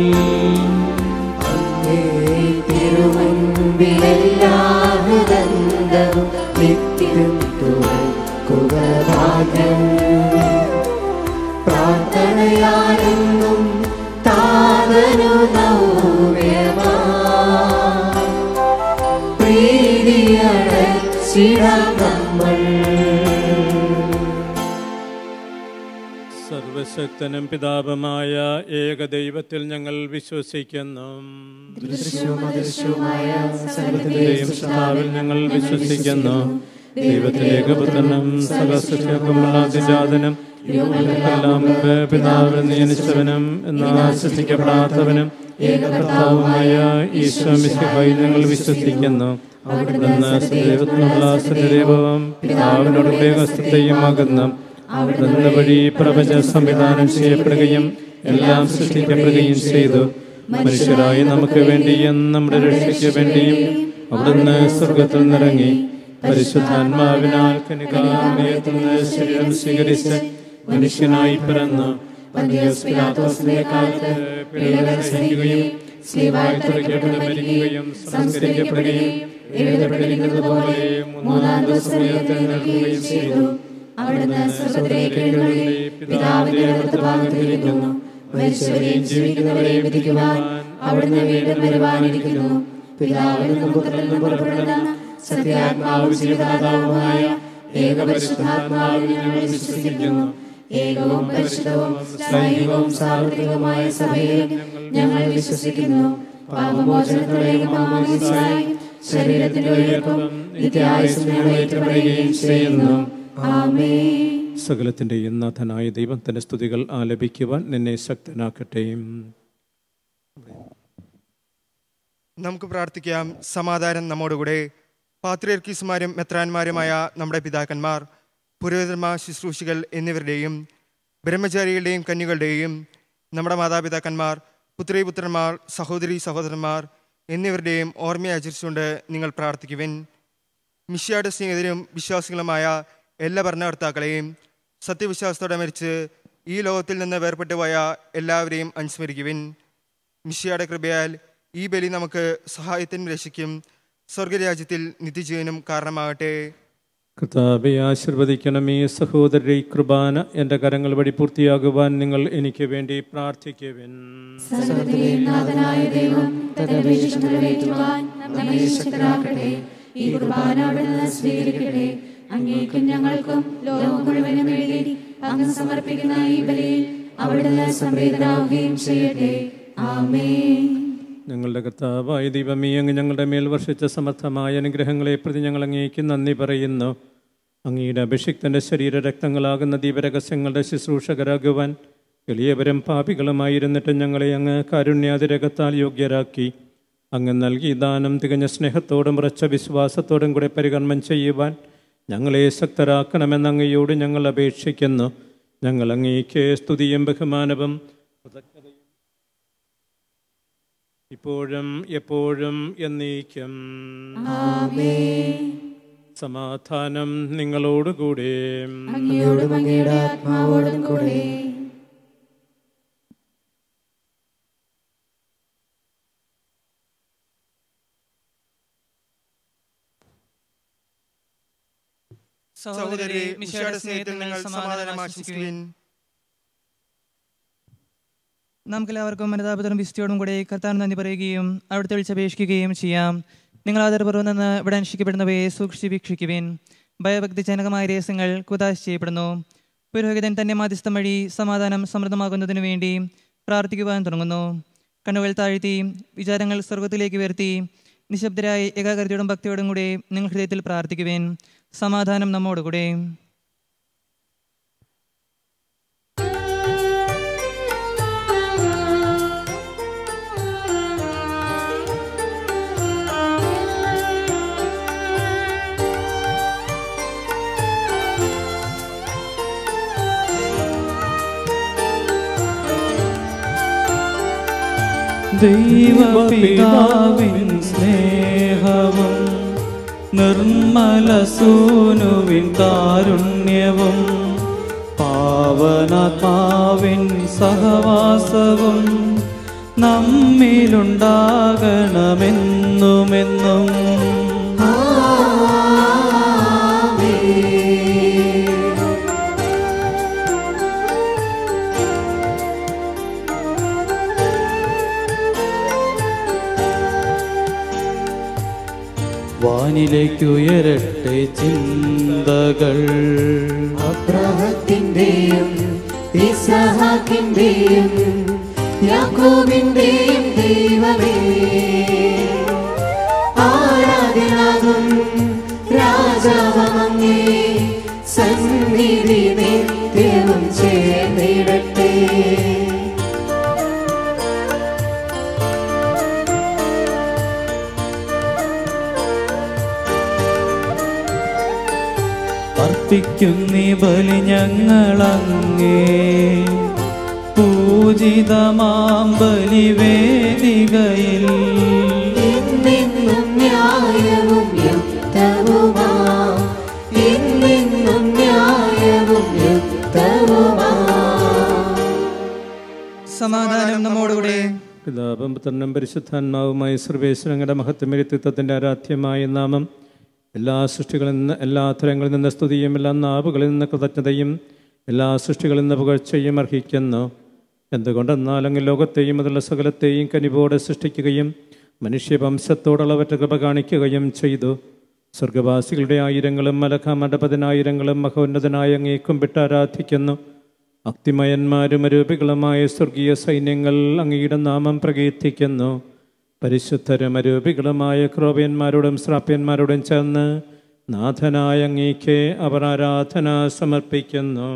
അങ്ങേ തിരുമുൻപിലെല്ലാ ഹൃദന്തവും നിത്യം തുറക്കുക ഭാഗ്യം പ്രാർത്ഥനയാലെന്നും താതനു നൗമ്യമാ പ്രീതിയടച്ചിടാം നമ്മൾ സർവശക്തനും പിതാപമായ ഏകദൈവത്തിൽ ഞങ്ങൾ വിശ്വസിക്കുന്നു ദൃശ്യവും അദൃശ്യവുമായ സർവ്വത്തിന്റെയും ദൈവം സൃഷ്ടാവിൽ ഞങ്ങൾ വിശ്വസിക്കുന്നു ദൈവത്തിലേക്ക് പുത്രനും സർവസൃഷ്ടിക്കുമുള്ള അതിജാതനും യുഗങ്ങൾക്കെല്ലാം മുമ്പ് പിതാവിൽ നിയനിച്ചവനും എന്ന് ആശ്വസിക്കപ്പെടാത്തവനും ഏകകർത്താവുമായ ഈശോ മിശിഹായി ഞങ്ങൾ വിശ്വസിക്കുന്നു അവിടുന്ന് ദൈവത്തിനുള്ള സത്യദൈവവും പിതാവിനോടുകൂടെ വസ്തുതയുമാകുന്നു അവിടുന്ന് വഴി പ്രപഞ്ച സംവിധാനം ചെയ്യപ്പെടുകയും എല്ലാം സൃഷ്ടിക്കപ്പെടുകയും ചെയ്തു മനുഷ്യരായി നമുക്ക് വേണ്ടിയും നമ്മുടെ രക്ഷയ്ക്ക് വേണ്ടിയും അവിടുന്ന് സ്വർഗത്തിൽ നിറങ്ങി പരിശുദ്ധാത്മാവിനാൽ കനികാമയത്തുനിന്ന് ശരീരം സ്വീകരിച്ച് മനുഷ്യനായി പിറന്നു പന്തിയോസ് പിലാത്തോസിന്റെ കാലത്ത് പിഴകൾ സഹിക്കുകയും സ്ലീവായി തുറയ്ക്കപ്പെട്ട് മരിക്കുകയും സംസ്കരിക്കപ്പെടുകയും എഴുതപ്പെട്ടിരിക്കുന്നത് പോലെ മൂന്നാം ദിവസം ഉയർത്തെഴുന്നേൽക്കുകയും ചെയ്തു അവിടുന്ന് സ്വർഗത്തിലേക്ക് എഴുന്നള്ളി പിതാവിന്റെ ഇടത്ത് ഭാഗത്തിരിക്കുന്നു മരിച്ചവരെയും ജീവിക്കുന്നവരെയും വിധിക്കുവാൻ അവിടുന്ന് വീണ്ടും വരുവാനിരിക്കുന്നു പിതാവിൽ നിന്നും പുത്രനിൽ നിന്നും പുറപ്പെടുന്ന സത്യാത്മാവും ജീവദാതാവുമായ ഏകപരിശുദ്ധാത്മാവിൽ ഞങ്ങൾ വിശ്വസിക്കുന്നു ഏകവും പരിശുദ്ധവും സൈനികവും സാർവത്രികവുമായ സഭയിൽ ഞങ്ങൾ വിശ്വസിക്കുന്നു പാപമോചനത്തിലേക്ക് മാമോദിസായി ശരീരത്തിന്റെ ഉയർപ്പും നിത്യായുസ് ഞങ്ങൾ ഏറ്റുപറയുകയും ചെയ്യുന്നു ആമേൻ സകലത്തിൻ്റെയും നാഥനായ ദൈവം തന്റെ സ്തുതികൾ ആലപിക്കുവാൻ നിന്നെ ശക്തനാക്കട്ടെ നമുക്ക് പ്രാർത്ഥിക്കാം സമാധാനം നമ്മോടുകൂടെ പാത്രിയർക്കീസുമാരും മെത്രാന്മാരുമായ നമ്മുടെ പിതാക്കന്മാർ പുരോഹിതന്മാർ ശുശ്രൂഷികൾ എന്നിവരുടെയും ബ്രഹ്മചാരികളുടെയും കന്യകളുടെയും നമ്മുടെ മാതാപിതാക്കന്മാർ പുത്രീപുത്രന്മാർ സഹോദരി സഹോദരന്മാർ എന്നിവരുടെയും ഓർമ്മയാചരിച്ചുകൊണ്ട് നിങ്ങൾ പ്രാർത്ഥിക്കുവിൻ മിഷ്യായുടെ സ്നേഹിതരും വിശ്വാസികളുമായ എല്ലാ ഭരണകർത്താക്കളെയും സത്യവിശ്വാസത്തോടെ മരിച്ച് ഈ ലോകത്തിൽ നിന്ന് വേർപെട്ടു പോയ എല്ലാവരെയും അനുസ്മരിക്കുവിൻ മിഷ്യായുടെ കൃപയാൽ ഈ ബലി നമുക്ക് സഹായത്തിനും രക്ഷയ്ക്കും സ്വർഗരാജ്യത്തിൽ നിത്യജീവനും കാരണമാകട്ടെ കർത്താവെ ആശീർവദിക്കണമേ സഹോദരി കൃപാന എൻ്റെ കരങ്ങൾ വഴി പൂർത്തിയാകുവാൻ നിങ്ങൾ എനിക്ക് വേണ്ടി പ്രാർത്ഥിക്കുവിൻ സകലത്തിലെയും നാഥനായ ദൈവം തദ്ദേശം നിറവേറ്റുവാൻ നമ്മെ ശക്തരാക്കട്ടെ ഈ കുർബാന അവിടുന്ന് സ്വീകരിക്കട്ടെ അങ്ങേക്കും ഞങ്ങൾക്കും ലോകം മുഴുവനും വേണ്ടി അങ്ങ് സമർപ്പിക്കുന്ന ഈ ബലിയിൽ അവിടുന്ന് സംപ്രീതനാവുകയും ചെയ്യട്ടെ ആമേൻ ഞങ്ങളുടെ കർത്താവായ ദൈവമേ അങ്ങ് ഞങ്ങളുടെ മേൽ വർഷിച്ച സമർത്ഥമായ അനുഗ്രഹങ്ങളെ പ്രതി ഞങ്ങൾ അങ്ങേക്ക് നന്ദി പറയുന്നു അങ്ങയുടെ അഭിഷിക്തന്റെ ശരീര രക്തങ്ങളാകുന്ന ദീപരഹസ്യങ്ങളുടെ ശുശ്രൂഷകരാകുവാൻ എളിയവരും പാപികളുമായിരുന്നിട്ട് ഞങ്ങളെ അങ്ങ് കാരുണ്യാതിരകത്താൽ യോഗ്യരാക്കി അങ്ങ് നൽകി ദാനം തികഞ്ഞ സ്നേഹത്തോടും ഉറച്ച വിശ്വാസത്തോടും കൂടെ പരികർമ്മം ചെയ്യുവാൻ ഞങ്ങളെ ശക്തരാക്കണമെന്ന് അങ്ങയോട് ഞങ്ങൾ അപേക്ഷിക്കുന്നു ഞങ്ങൾ അങ്ങേക്ക് സ്തുതിയും ബഹുമാനവും കൃതജ്ഞതയും ഇപ്പോഴും എപ്പോഴും എന്നേക്കും സമാധാനം നിങ്ങളോടുകൂടെ അങ്ങയോടും അങ്ങയുടെ ആത്മാവോടും കൂടെ സഹോദരി മിശയുടെ സ്നേഹത്തിൽ നിങ്ങൾ സമാധാനം ആശംസിക്കുവിൻ നമുക്കെല്ലാവർക്കും മനതാപതരം വിസ്തയോടും കൂടെ കർത്താൻ നന്ദി പറയുകയും അവിടുത്തെ വിളിച്ചപേക്ഷിക്കുകയും ചെയ്യാം നിങ്ങൾ ആദരപൂർവ്വം നിന്ന് ഇവിടെ അനുഷ്ഠിക്കപ്പെടുന്നവയെ സൂക്ഷിച്ച് വീക്ഷിക്കുവിൻ ഭയഭക്തിജനകമായ രഹസ്യങ്ങൾ കുതാശ് ചെയ്യപ്പെടുന്നു പുരോഹിതൻ തന്റെ മാധ്യസ്ഥം വഴി സമാധാനം സമൃദ്ധമാകുന്നതിനു വേണ്ടി പ്രാർത്ഥിക്കുവാൻ തുടങ്ങുന്നു കണ്ണുകൾ താഴ്ത്തി വിചാരങ്ങൾ സ്വർഗത്തിലേക്ക് ഉയർത്തി നിശബ്ദരായി ഏകാഗ്രതയോടും ഭക്തിയോടും കൂടെ നിങ്ങൾ ഹൃദയത്തിൽ പ്രാർത്ഥിക്കുവേൻ സമാധാനം നമ്മോടുകൂടെ ദൈവപിതാവിൻ സ്നേഹവും നിർമ്മല സൂനുവിൻ കാരുണ്യവും പാവനാത്മാവിൻ സഹവാസവും നമ്മിലുണ്ടാകണമെന്നുമെന്നും വാനിലേക്കുയരട്ടെ ചിന്തകൾ അബ്രഹത്തിന്റെയും ഇസഹാക്കിന്റെയും യാക്കോബിന്റെയും ദൈവമേ ആരാധനാകും രാജാവമങ്ങേ സന്നിധി നിത്യവും ചേർന്നിടട്ടെ അർപ്പിക്കുന്നീ ബലി ഞങ്ങളങ്ങേ പൂജിതമാം ബലിവേദികയിൽ എന്നെന്നും ന്യായവും യുക്തവുമാ എന്നെന്നും ന്യായവും യുക്തവുമാ സമാധാനം നമ്മോടുകൂടെ പിതാപം പുത്രനും പരിശുദ്ധാത്മാവുമായി സർവേശ്വരങ്ങളുടെ മഹത്വമരിത്വത്തിൻ്റെ ആരാധ്യമായ നാമം എല്ലാ സൃഷ്ടികളിൽ നിന്ന് എല്ലാ തരങ്ങളിൽ നിന്ന് സ്തുതിയും എല്ലാ നാവുകളിൽ നിന്ന് കൃതജ്ഞതയും എല്ലാ സൃഷ്ടികളിൽ നിന്ന് പുകഴ്ചയും അർഹിക്കുന്നു എന്തുകൊണ്ടെന്നാൽ അങ്ങ് ലോകത്തെയും അതിലുള്ള സകലത്തെയും കനിവോടെ സൃഷ്ടിക്കുകയും മനുഷ്യവംശത്തോടുള്ളവറ്റ കൃപ കാണിക്കുകയും ചെയ്തു സ്വർഗവാസികളുടെ ആയിരങ്ങളും മലഖമണ്ഡപതിനായിരങ്ങളും മഹോന്നതനായ അങ്ങേ കുമ്പിട്ട് ആരാധിക്കുന്നു അക്തിമയന്മാരും അരൂപികളുമായ സ്വർഗീയ സൈന്യങ്ങൾ അങ്ങയുടെ നാമം പ്രകീർത്തിക്കുന്നു പരിശുദ്ധരും അരൂപികളുമായ ക്രോപ്യന്മാരോടും ശ്രാപ്യന്മാരോടും ചേർന്ന് നാഥനായ അങ്ങേക്ക് അവർ ആരാധന സമർപ്പിക്കുന്നു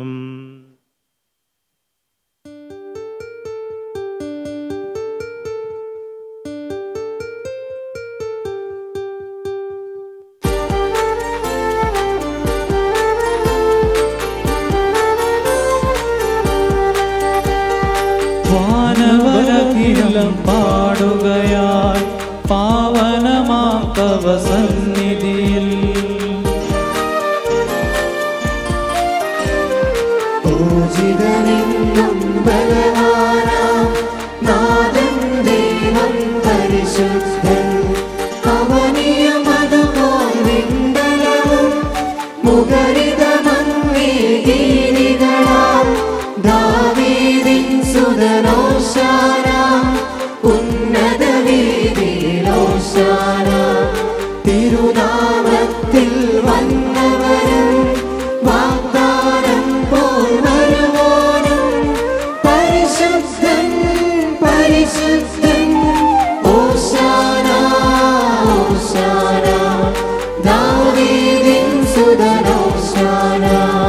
ും പാടുകയായി പാവനമാം തവ സന്നിധിയിൽ പൂജിതനെന്നും ബലവാനാം നാഥൻ ദൈവം പരിശുദ്ധൻ കവനീയമതുപോൽ വിണ്ടലവും മുഖരിതമങ്ങീരികളാം ദാവീദിൻ സുതനോശാന ഉന്നത വീതിയിലോശാന തിരുനാമത്തിൽ വന്നവരും വാഗ്ദാനം പോൽ വരുവോനും പരിശുദ്ധൻ പരിശുദ്ധൻ ഓശാന ഓശാന ദാവീദിൻ സുതനോശാന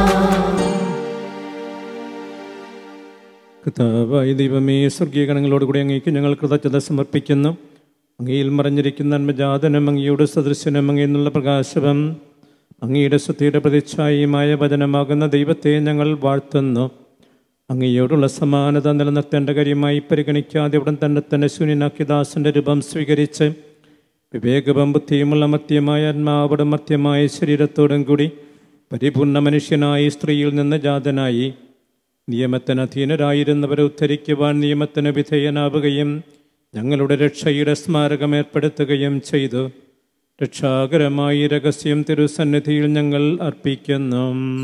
കർത്താവായ ദൈവമേ സ്വർഗീയ ഗണങ്ങളോട് കൂടി അങ്ങേക്ക് ഞങ്ങൾ കൃതജ്ഞത സമർപ്പിക്കുന്നു അങ്ങയിൽ മറഞ്ഞിരിക്കുന്ന നന്മജാതനം അങ്ങയുടെ സദൃശ്യനും അങ്ങയെന്നുള്ള പ്രകാശവും അങ്ങയുടെ സ്വത്തിയുടെ പ്രതിച്ഛായയുമായ വചനമാകുന്ന ദൈവത്തെ ഞങ്ങൾ വാഴ്ത്തുന്നു അങ്ങയോടുള്ള സമാനത നിലനിർത്തേണ്ട കാര്യമായി പരിഗണിക്കാതെ ഉടൻ തന്നെ തന്നെ ശൂന്യനാക്കിയ ദാസന്റെ രൂപം സ്വീകരിച്ച് വിവേകവും ബുദ്ധിയുമുള്ള മത്യമായ ആത്മാവോടും മത്യമായ ശരീരത്തോടും കൂടി പരിപൂർണ മനുഷ്യനായി സ്ത്രീയിൽ നിന്ന് ജാതനായി നിയമത്തിന് അധീനരായിരുന്നവരെ ഉദ്ധരിക്കുവാൻ നിയമത്തിന് വിധേയനാവുകയും ഞങ്ങളുടെ രക്ഷയുടെ സ്മാരകം ഏർപ്പെടുത്തുകയും ചെയ്തു രക്ഷാകരമായി രഹസ്യം തിരുസന്നിധിയിൽ ഞങ്ങൾ അർപ്പിക്കുന്നു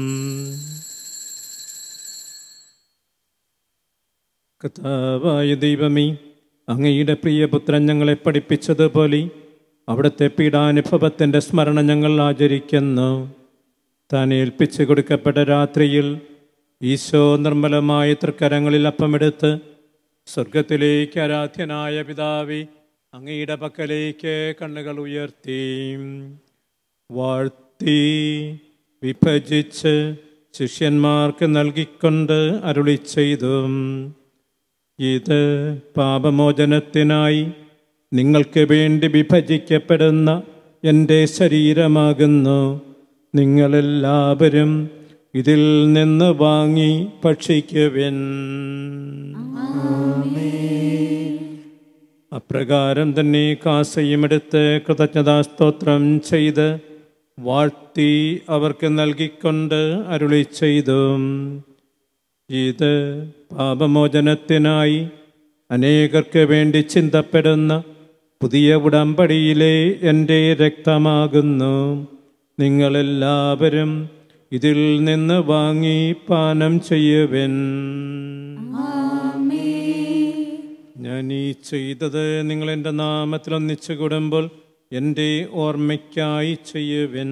കഥാവായ ദൈവമേ അങ്ങയുടെ പ്രിയപുത്രൻ ഞങ്ങളെ പഠിപ്പിച്ചതുപോലെ അവിടുത്തെ പീഡാനുഭവത്തിൻ്റെ സ്മരണ ഞങ്ങൾ ആചരിക്കുന്നു താൻ ഏൽപ്പിച്ചു കൊടുക്കപ്പെട്ട രാത്രിയിൽ ഈശോ നിർമ്മലമായ തൃക്കരങ്ങളിൽ അപ്പമെടുത്ത് സ്വർഗത്തിലേക്ക് ആരാധ്യനായ പിതാവി അങ്ങയുടെ പക്കലേക്ക് കണ്ണുകൾ ഉയർത്തി വാഴ്ത്തി വിഭജിച്ച് ശിഷ്യന്മാർക്ക് നൽകിക്കൊണ്ട് അരുളി ചെയ്തു ഇത് പാപമോചനത്തിനായി നിങ്ങൾക്ക് വേണ്ടി വിഭജിക്കപ്പെടുന്ന എൻ്റെ ശരീരമാകുന്നു നിങ്ങളെല്ലാവരും ഇതിൽ നിന്ന് വാങ്ങി ഭക്ഷിക്കുവിൻ അപ്രകാരം തന്നെ കാസയും എടുത്ത് കൃതജ്ഞതാസ്തോത്രം ചെയ്ത് വാഴ്ത്തി അവർക്ക് നൽകിക്കൊണ്ട് അരുളി ചെയ്തു ഇത് പാപമോചനത്തിനായി അനേകർക്ക് വേണ്ടി ചിന്തപ്പെടുന്ന പുതിയ ഉടമ്പടിയിലെ എൻ്റെ രക്തമാകുന്നു നിങ്ങളെല്ലാവരും ഇതിൽ നിന്ന് വാങ്ങി പാനം ചെയ്യുവൻ ഞാൻ ഈ ചെയ്തത് നിങ്ങൾ എൻ്റെ നാമത്തിൽ ഒന്നിച്ചു കൂടുമ്പോൾ എൻ്റെ ഓർമ്മയ്ക്കായി ചെയ്യുവൻ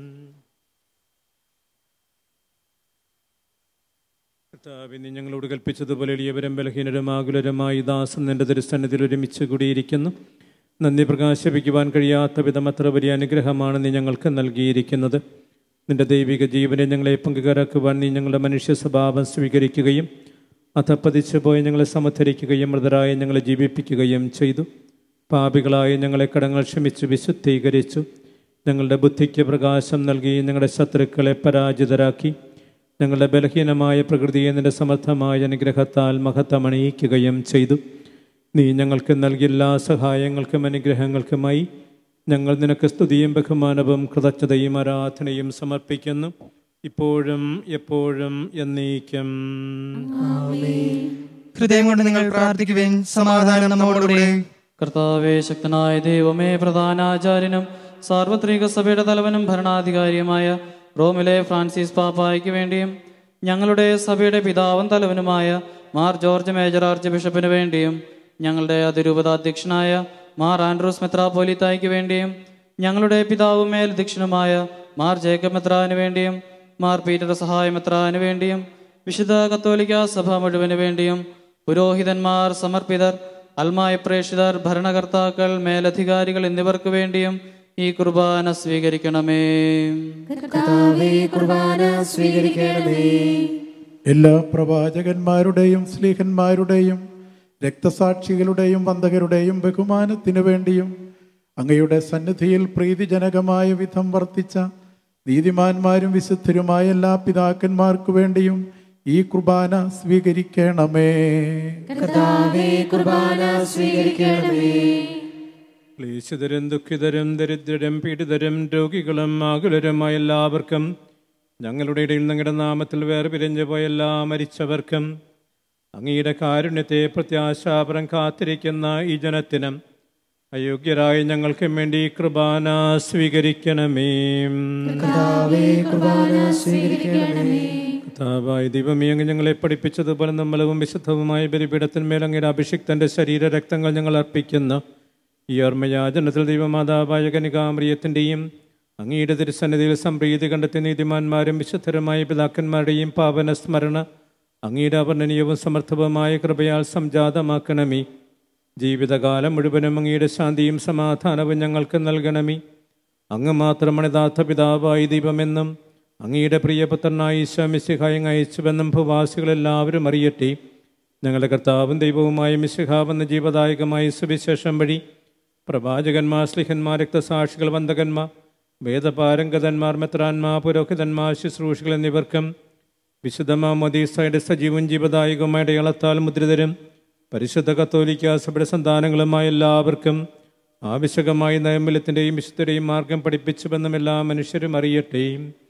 കർത്താവിന് ഞങ്ങളോട് കൽപ്പിച്ചതുപോലെ എളിയവരും ബലഹീനരും ആകുലരുമായി ദാസൻ നിന്റെ തിരുസന്നിധിയിൽ ഒരുമിച്ച് കൂടിയിരിക്കുന്നു നന്ദി പ്രകാശിപ്പിക്കുവാൻ കഴിയാത്ത വിധം അത്ര വലിയ അനുഗ്രഹമാണ് നീ ഞങ്ങൾക്ക് നൽകിയിരിക്കുന്നത് നിന്റെ ദൈവിക ജീവനെ ഞങ്ങളെ പങ്കുകാരാക്കുവാൻ നീ ഞങ്ങളുടെ മനുഷ്യ സ്വഭാവം സ്വീകരിക്കുകയും അധപ്പതിച്ചു പോയി ഞങ്ങളെ സമധരിക്കുകയും മൃതരായ ഞങ്ങളെ ജീവിപ്പിക്കുകയും ചെയ്തു പാപികളായ ഞങ്ങളെ കടങ്ങൾ ക്ഷമിച്ചു വിശുദ്ധീകരിച്ചു ഞങ്ങളുടെ ബുദ്ധിക്ക് പ്രകാശം നൽകി ഞങ്ങളുടെ ശത്രുക്കളെ പരാജിതരാക്കി ഞങ്ങളുടെ ബലഹീനമായ പ്രകൃതിയെ നിന്റെ സമർത്ഥമായ അനുഗ്രഹത്താൽ മഹത്തമണിയിക്കുകയും ചെയ്തു നീ ഞങ്ങൾക്ക് നൽകിയ എല്ലാ സഹായങ്ങൾക്കും അനുഗ്രഹങ്ങൾക്കുമായി ഞങ്ങൾ നിനക്ക് സ്തുതിയും ബഹുമാനവും കൃതജ്ഞതയും ആരാധനയും സമർപ്പിക്കുന്നു ഇപ്പോഴും എപ്പോഴും എന്നേക്കും ഹൃദയം കൊണ്ട് നിങ്ങൾ പ്രാർത്ഥിക്കുവിൻ സമാധാനം നമ്മോടുകൂടെ കർത്താവേ ശക്തനായ ദൈവമേ പ്രധാനാചാര്യനും സാർവത്രിക സഭയുടെ തലവനും ഭരണാധികാരിയുമായ റോമിലെ ഫ്രാൻസിസ് പാപ്പായ്ക്ക് വേണ്ടിയും ഞങ്ങളുടെ സഭയുടെ പിതാവും തലവനുമായ മാർ ജോർജ് മേജർ ആർച്ച് ബിഷപ്പിന് വേണ്ടിയും ഞങ്ങളുടെ അതിരൂപതാധ്യക്ഷനായ മാർ ആൻഡ്രൂസ് മെത്രാപോലിത്തായ്ക്ക് വേണ്ടിയും ഞങ്ങളുടെ പിതാവും മേലധ്യക്ഷനുമായ മാർ ജേക്കബ് മെത്രാന് വേണ്ടിയും മാർ പീറ്റർ സഹായ മെത്രാന് വേണ്ടിയും വിശുദ്ധ കത്തോലിക്ക സഭ മുഴുവന് വേണ്ടിയും പുരോഹിതന്മാർ സമർപ്പിതർ അൽമായ പ്രേക്ഷിതർ ഭരണകർത്താക്കൾ മേലധികാരികൾ എന്നിവർക്ക് വേണ്ടിയും ഈ കുർബാന സ്വീകരിക്കണമേ കർത്താവേ കുർബാന സ്വീകരിക്കണമേ എല്ലാ പ്രവാചകന്മാരുടെയും സ്ലീഹന്മാരുടെയും രക്തസാക്ഷികളുടെയും വന്ദകരുടെയും ബഹുമാനത്തിനു വേണ്ടിയും അങ്ങയുടെ സന്നിധിയിൽ പ്രീതിജനകമായ വിധം വർത്തിച്ച നീതിമാന്മാരും വിശുദ്ധരുമായ എല്ലാ പിതാക്കന്മാർക്കു വേണ്ടിയും ഈ കുർബാന സ്വീകരിക്കണമേ കർത്താവേ കുർബാന സ്വീകരിക്കണമേ ക്ലേശിതരും ദുഃഖിതരും ദരിദ്രരും പീഡിതരും രോഗികളും ആകുലരുമായ എല്ലാവർക്കും ഞങ്ങളുടെ ഇടയിൽ നിങ്ങളുടെ നാമത്തിൽ വേറെ പിരിഞ്ഞു പോയ എല്ലാ മരിച്ചവർക്കും അങ്ങയുടെ കാരുണ്യത്തെ പ്രത്യാശാപരം കാത്തിരിക്കുന്ന ഈ ജനത്തിനും അയോഗ്യരായ ഞങ്ങൾക്കും വേണ്ടി ഈ കുർബാന സ്വീകരിക്കണമേ കർത്താവേ കുർബാന സ്വീകരിക്കണമേ കർത്താവായ ദൈവമേ അങ്ങ് ഞങ്ങളെ പഠിപ്പിച്ചതുപോലെ നമ്മളവും വിശുദ്ധവുമായ ബലിപീഠത്തിന്മേൽ അങ്ങയുടെ അഭിഷിക്തന്റെ ശരീര രക്തങ്ങൾ ഞങ്ങൾ അർപ്പിക്കുന്ന ഈ ഓർമ്മയാചനത്തിൽ ദൈവമാതാവായ കനികാമറിയത്തിൻ്റെയും അങ്ങയുടെ തിരുസന്നിധിയിൽ സംപ്രീതി കണ്ടെത്തിയ നീതിമാന്മാരും വിശുദ്ധരുമായ പിതാക്കന്മാരുടെയും പാവന സ്മരണ അങ്ങയുടെ അവർണ്ണനീയവും സമർത്ഥവുമായ കൃപയാൽ സംജാതമാക്കണമേ ജീവിതകാലം മുഴുവനും അങ്ങയുടെ ശാന്തിയും സമാധാനവും ഞങ്ങൾക്ക് നൽകണമേ അങ്ങ് മാത്രമാണ് യഥാർത്ഥ പിതാവായി ദൈവമെന്നും അങ്ങയുടെ പ്രിയപുത്രനായി ഈശോമിശിഹായും അയച്ചുവെന്നും ഭൂവാസികളെല്ലാവരും അറിയട്ടെ ഞങ്ങളുടെ കർത്താവും ദൈവവുമായ മിശിഹാവെന്ന ജീവദായകമായ സുവിശേഷം വഴി പ്രവാചകന്മാർ സ്ലിഹന്മാർ രക്തസാക്ഷികൾ വന്ദകന്മാർ വേദപാരംഗതന്മാർ മെത്രാന്മാർ പുരോഹിതന്മാർ ശുശ്രൂഷികൾ എന്നിവർക്കും വിശുദ്ധമാ മദീസയുടെ സജീവൻ ജീവദായകമായ ഇടയാളത്താൽ മുദ്രിതരും പരിശുദ്ധ കത്തോലിക്ക സഭയുടെ സന്താനങ്ങളുമായ എല്ലാവർക്കും ആവശ്യകമായ നൈർമല്യത്തിൻ്റെയും വിശുദ്ധരെയും മാർഗം പഠിപ്പിച്ചുവെന്നും എല്ലാ മനുഷ്യരും അറിയട്ടെ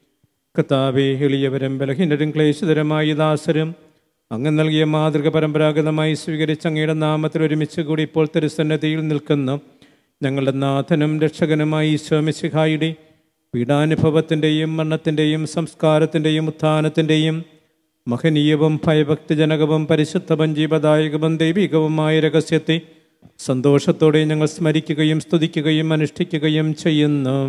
കർത്താവെ എളിയവരും ബലഹീനരും ക്ലേശിതരമായ ദാസരും അങ്ങ് നൽകിയ മാതൃക പരമ്പരാഗതമായി സ്വീകരിച്ച അങ്ങയുടെ നാമത്തിൽ ഒരുമിച്ച് കൂടി ഇപ്പോൾ തിരുസന്നതിയിൽ നിൽക്കുന്നു ഞങ്ങളുടെ നാഥനും രക്ഷകനുമായി ഈശോമിശിഹായുടെ പീഡാനുഭവത്തിൻ്റെയും മരണത്തിൻ്റെയും സംസ്കാരത്തിൻ്റെയും ഉത്ഥാനത്തിൻ്റെയും മഹനീയവും ഭയഭക്തിജനകവും പരിശുദ്ധവും ജീവദായകവും ദൈവികവുമായ രഹസ്യത്തെ സന്തോഷത്തോടെ ഞങ്ങൾ സ്മരിക്കുകയും സ്തുതിക്കുകയും അനുഷ്ഠിക്കുകയും ചെയ്യുന്നു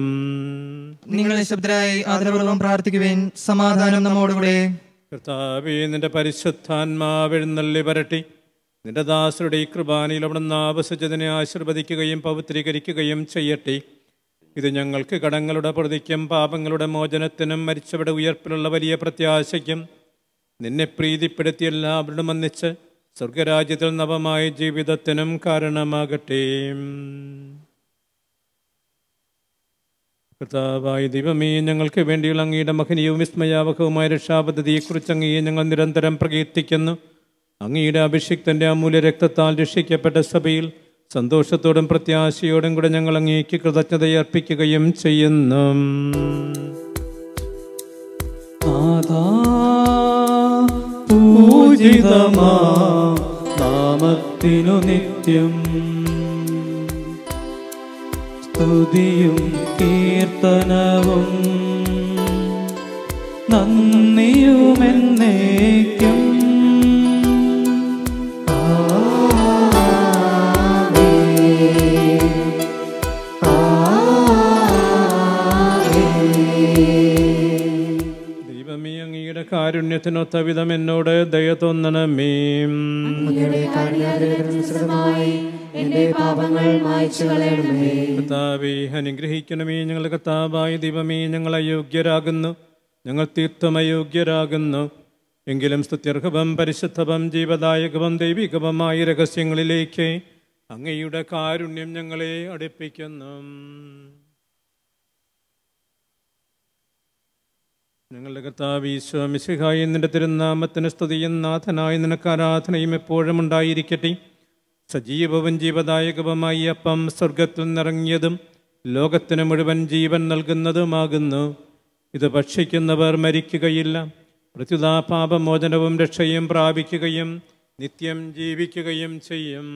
നിങ്ങൾ നിശബ്ദരായി ആദരപൂർവ്വം പ്രാർത്ഥിക്കുവേൻ സമാധാനം നമ്മോടുകൂടെ കർത്താവേ നിന്റെ പരിശുദ്ധാത്മാവ് എഴുന്നള്ളി വരട്ടി നിന്റെ ദാസരുടെ ഈ കൃപാനയിൽ അവിടുന്ന് ആവശിച്ചതിനെ ആശീർവദിക്കുകയും പവിത്രീകരിക്കുകയും ചെയ്യട്ടെ ഇത് ഞങ്ങൾക്ക് കടങ്ങളുടെ പ്രതിക്കും പാപങ്ങളുടെ മോചനത്തിനും മരിച്ചവരുടെ ഉയർപ്പിലുള്ള വലിയ പ്രത്യാശയ്ക്കും നിന്നെ പ്രീതിപ്പെടുത്തി എല്ലാവരോടും ഒന്നിച്ച് സ്വർഗരാജ്യത്തിൽ നവമായ ജീവിതത്തിനും കാരണമാകട്ടെ കർത്താവായ ദൈവമേ ഞങ്ങൾക്ക് വേണ്ടിയുള്ള അങ്ങയുടെ മഹനീയവും വിസ്മയാവഹവുമായ രക്ഷാപദ്ധതിയെക്കുറിച്ച് അങ്ങയെ ഞങ്ങൾ നിരന്തരം പ്രകീർത്തിക്കുന്നു അങ്ങയുടെ അഭിഷിക്തന്റെ അമൂല്യ രക്തത്താൽ രക്ഷിക്കപ്പെട്ട സഭയിൽ സന്തോഷത്തോടും പ്രത്യാശയോടും കൂടെ ഞങ്ങൾ അങ്ങേക്ക് കൃതജ്ഞതയർപ്പിക്കുകയും ചെയ്യുന്നു നാഥാ, പൂജിതമാ നാമത്തിനു നിത്യം സ്തുതിയും കീർത്തനവും നന്ദിയുമെന്നേക്കും ദൈവമേ അങ്ങയുടെ കാരുണ്യത്തിനൊത്ത വിധം എന്നോട് ദയ തോന്നണമേ അങ്ങയുടെ കാരുണ്യാഗ്രഹത്തിനനുസൃതമായി എന്റെ പാപങ്ങൾ മായ്ച്ചു കളയണമേ കർത്താവേ അനുഗ്രഹിക്കണമേ ഞങ്ങളുടെ കർത്താവായ ദൈവമേ ഞങ്ങൾ അയോഗ്യരാകുന്നു ഞങ്ങൾ തീർത്ഥം അയോഗ്യരാകുന്നു എങ്കിലും സ്തുത്യർഹവും പരിശുദ്ധവും ജീവദായകവും ദൈവികവുമായ രഹസ്യങ്ങളിലേക്ക് അങ്ങയുടെ കാരുണ്യം ഞങ്ങളെ അടുപ്പിക്കുന്നു ഞങ്ങളുടെ കർത്താവ് ഈശോ മിശിഹായി നിന്റെ തിരുനാമത്തിന് സ്തുതിയും നാഥനായ നിനക്ക് ആരാധനയും എപ്പോഴും ഉണ്ടായിരിക്കട്ടെ സജീവവും ജീവദായകവുമായി അപ്പം സ്വർഗത്തിൽ നിറങ്ങിയതും ലോകത്തിന് മുഴുവൻ ജീവൻ നൽകുന്നതുമാകുന്നു ഇത് ഭക്ഷിക്കുന്നവർ മരിക്കുകയില്ല പ്രത്യുതാ പാപമോചനവും രക്ഷയും പ്രാപിക്കുകയും നിത്യം ജീവിക്കുകയും ചെയ്യും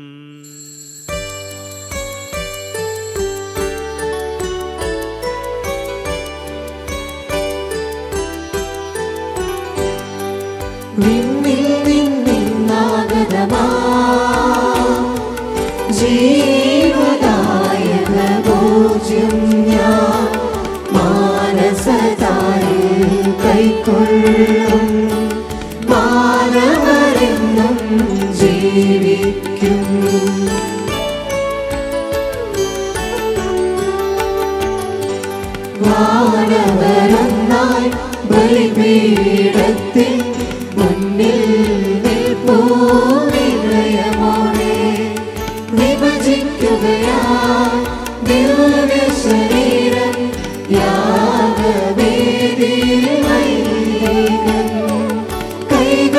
നിന്നിൽ നിന്നിന്നാഗതമാ ജീവദായക പൂജ്യം ഞാൻ മാനസതാരിൽ കൈക്കൊള്ളും മാനവരെന്നും ജീവിക്കും വാനവരൊന്നായി ബലിപീഠത്തിൽ മുന്നിൽ നിൽപ്പൂ വിനയമോടെ വിഭജിക്കുകയാ ദിവ്യ ശരീരം യാഗവേദിയിൽ വൈദികൻ കൈകൊള്ളുകയാ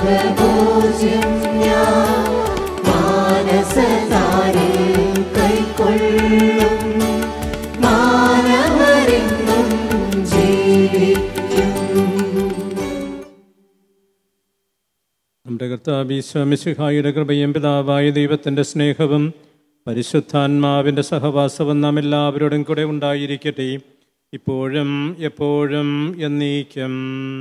ത്യാഗഭോജ്യം ഞാൻ മാനസതാരിൽ കൈക്കൊള്ളും മാനവരെന്നും ജീവിക്കും നമ്മുടെ കർത്താബീശ്വമിശിഹായുടെ കൃപയും പിതാവായ ദൈവത്തിൻ്റെ സ്നേഹവും പരിശുദ്ധാത്മാവിൻ്റെ സഹവാസവും നാം എല്ലാവരോടും കൂടെ ഉണ്ടായിരിക്കട്ടെ ഇപ്പോഴും എപ്പോഴും എന്നീക്കും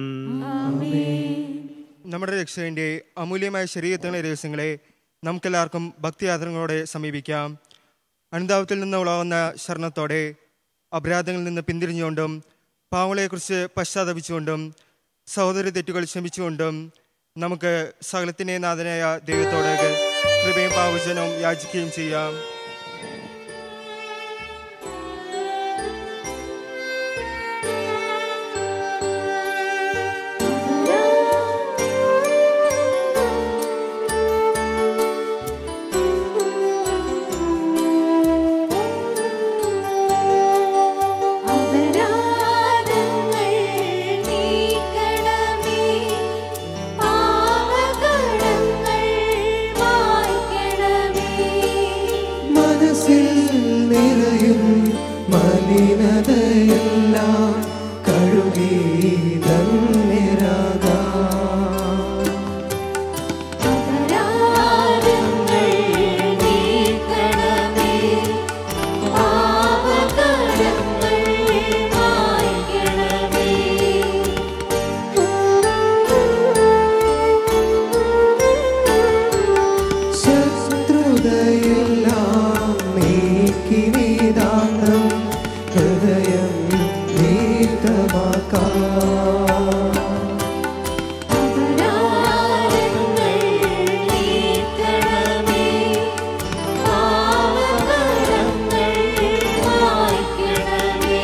നമ്മുടെ രക്ഷകന്റെ അമൂല്യമായ ശരീരത്തിലെ ദിവസങ്ങളെ നമുക്കെല്ലാവർക്കും ഭക്തിയാത്രങ്ങളോടെ സമീപിക്കാം അനുതാപത്തിൽ നിന്ന് ഉളകുന്ന ശരണത്തോടെ അപരാധങ്ങളിൽ നിന്ന് പിന്തിരിഞ്ഞുകൊണ്ടും പാവങ്ങളെക്കുറിച്ച് പശ്ചാത്തപിച്ചുകൊണ്ടും സഹോദര തെറ്റുകൾ ക്ഷമിച്ചുകൊണ്ടും നമുക്ക് സകലത്തിൻ്റെ നാഥനായ ദൈവത്തോട് കൃപയും പാവചനവും യാചിക്കുകയും ചെയ്യാം അപരാധങ്ങൾ നീക്കണമേ പാപകടങ്ങൾ മായ്ക്കണമേ മനസ്സിൽ നിറയും മലിനതയെല്ലാം കഴുകി ധന്യരാകാം അപരാധങ്ങൾ നീക്കണമേ പാപകടങ്ങൾ മായ്ക്കണമേ ശത്രുതയെല്ലാം നീക്കി നീതാന്തം ഹൃദയം നീക്കമാക്കാം അപരാധങ്ങൾ നീക്കണമേ പാപകടങ്ങൾ മായ്ക്കണമേ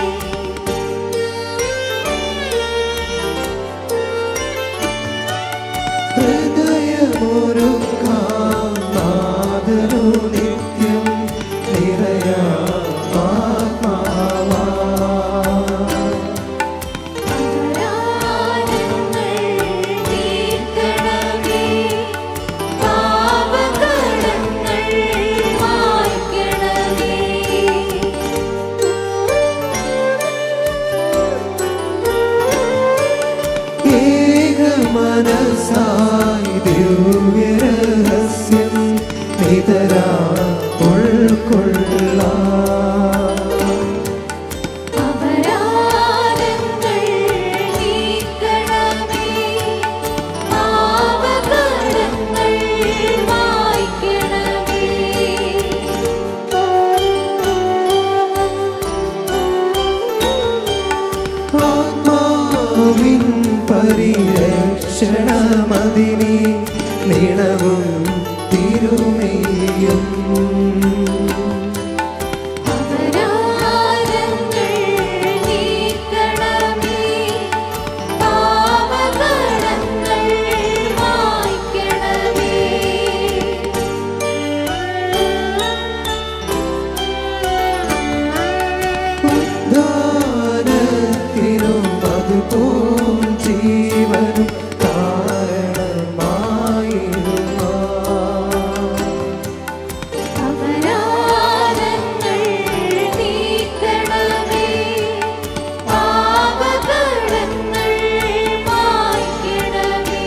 ഹൃദയമൊരുക്കാം നാദനു നിത്യം നിറയാ ആത്മാവാ അപരാധങ്ങൾ നീക്കണമേ പാപകടങ്ങൾ മായ്ക്കണമേ ഏക മനസായി ദിവ്യരഹസ്യം നിതരാ ഉൾക്കൊള്ളാം അപരാധങ്ങൾ നീക്കണമേ പാപകടങ്ങൾ മായ്ക്കണമേ ആത്മാവിൻ പരിരക്ഷണമതിനി നിണവും തിരുമേയും അപരാധങ്ങൾ നീക്കണമേ പാപകടങ്ങൾ മായ്ക്കണമേ ഉദ്ധാനത്തിനും അതുപോൽ ജീവനും കാരണമായിരുന്നു അപരാധങ്ങൾ നീക്കണമേ പാപകടങ്ങൾ മായ്ക്കണമേ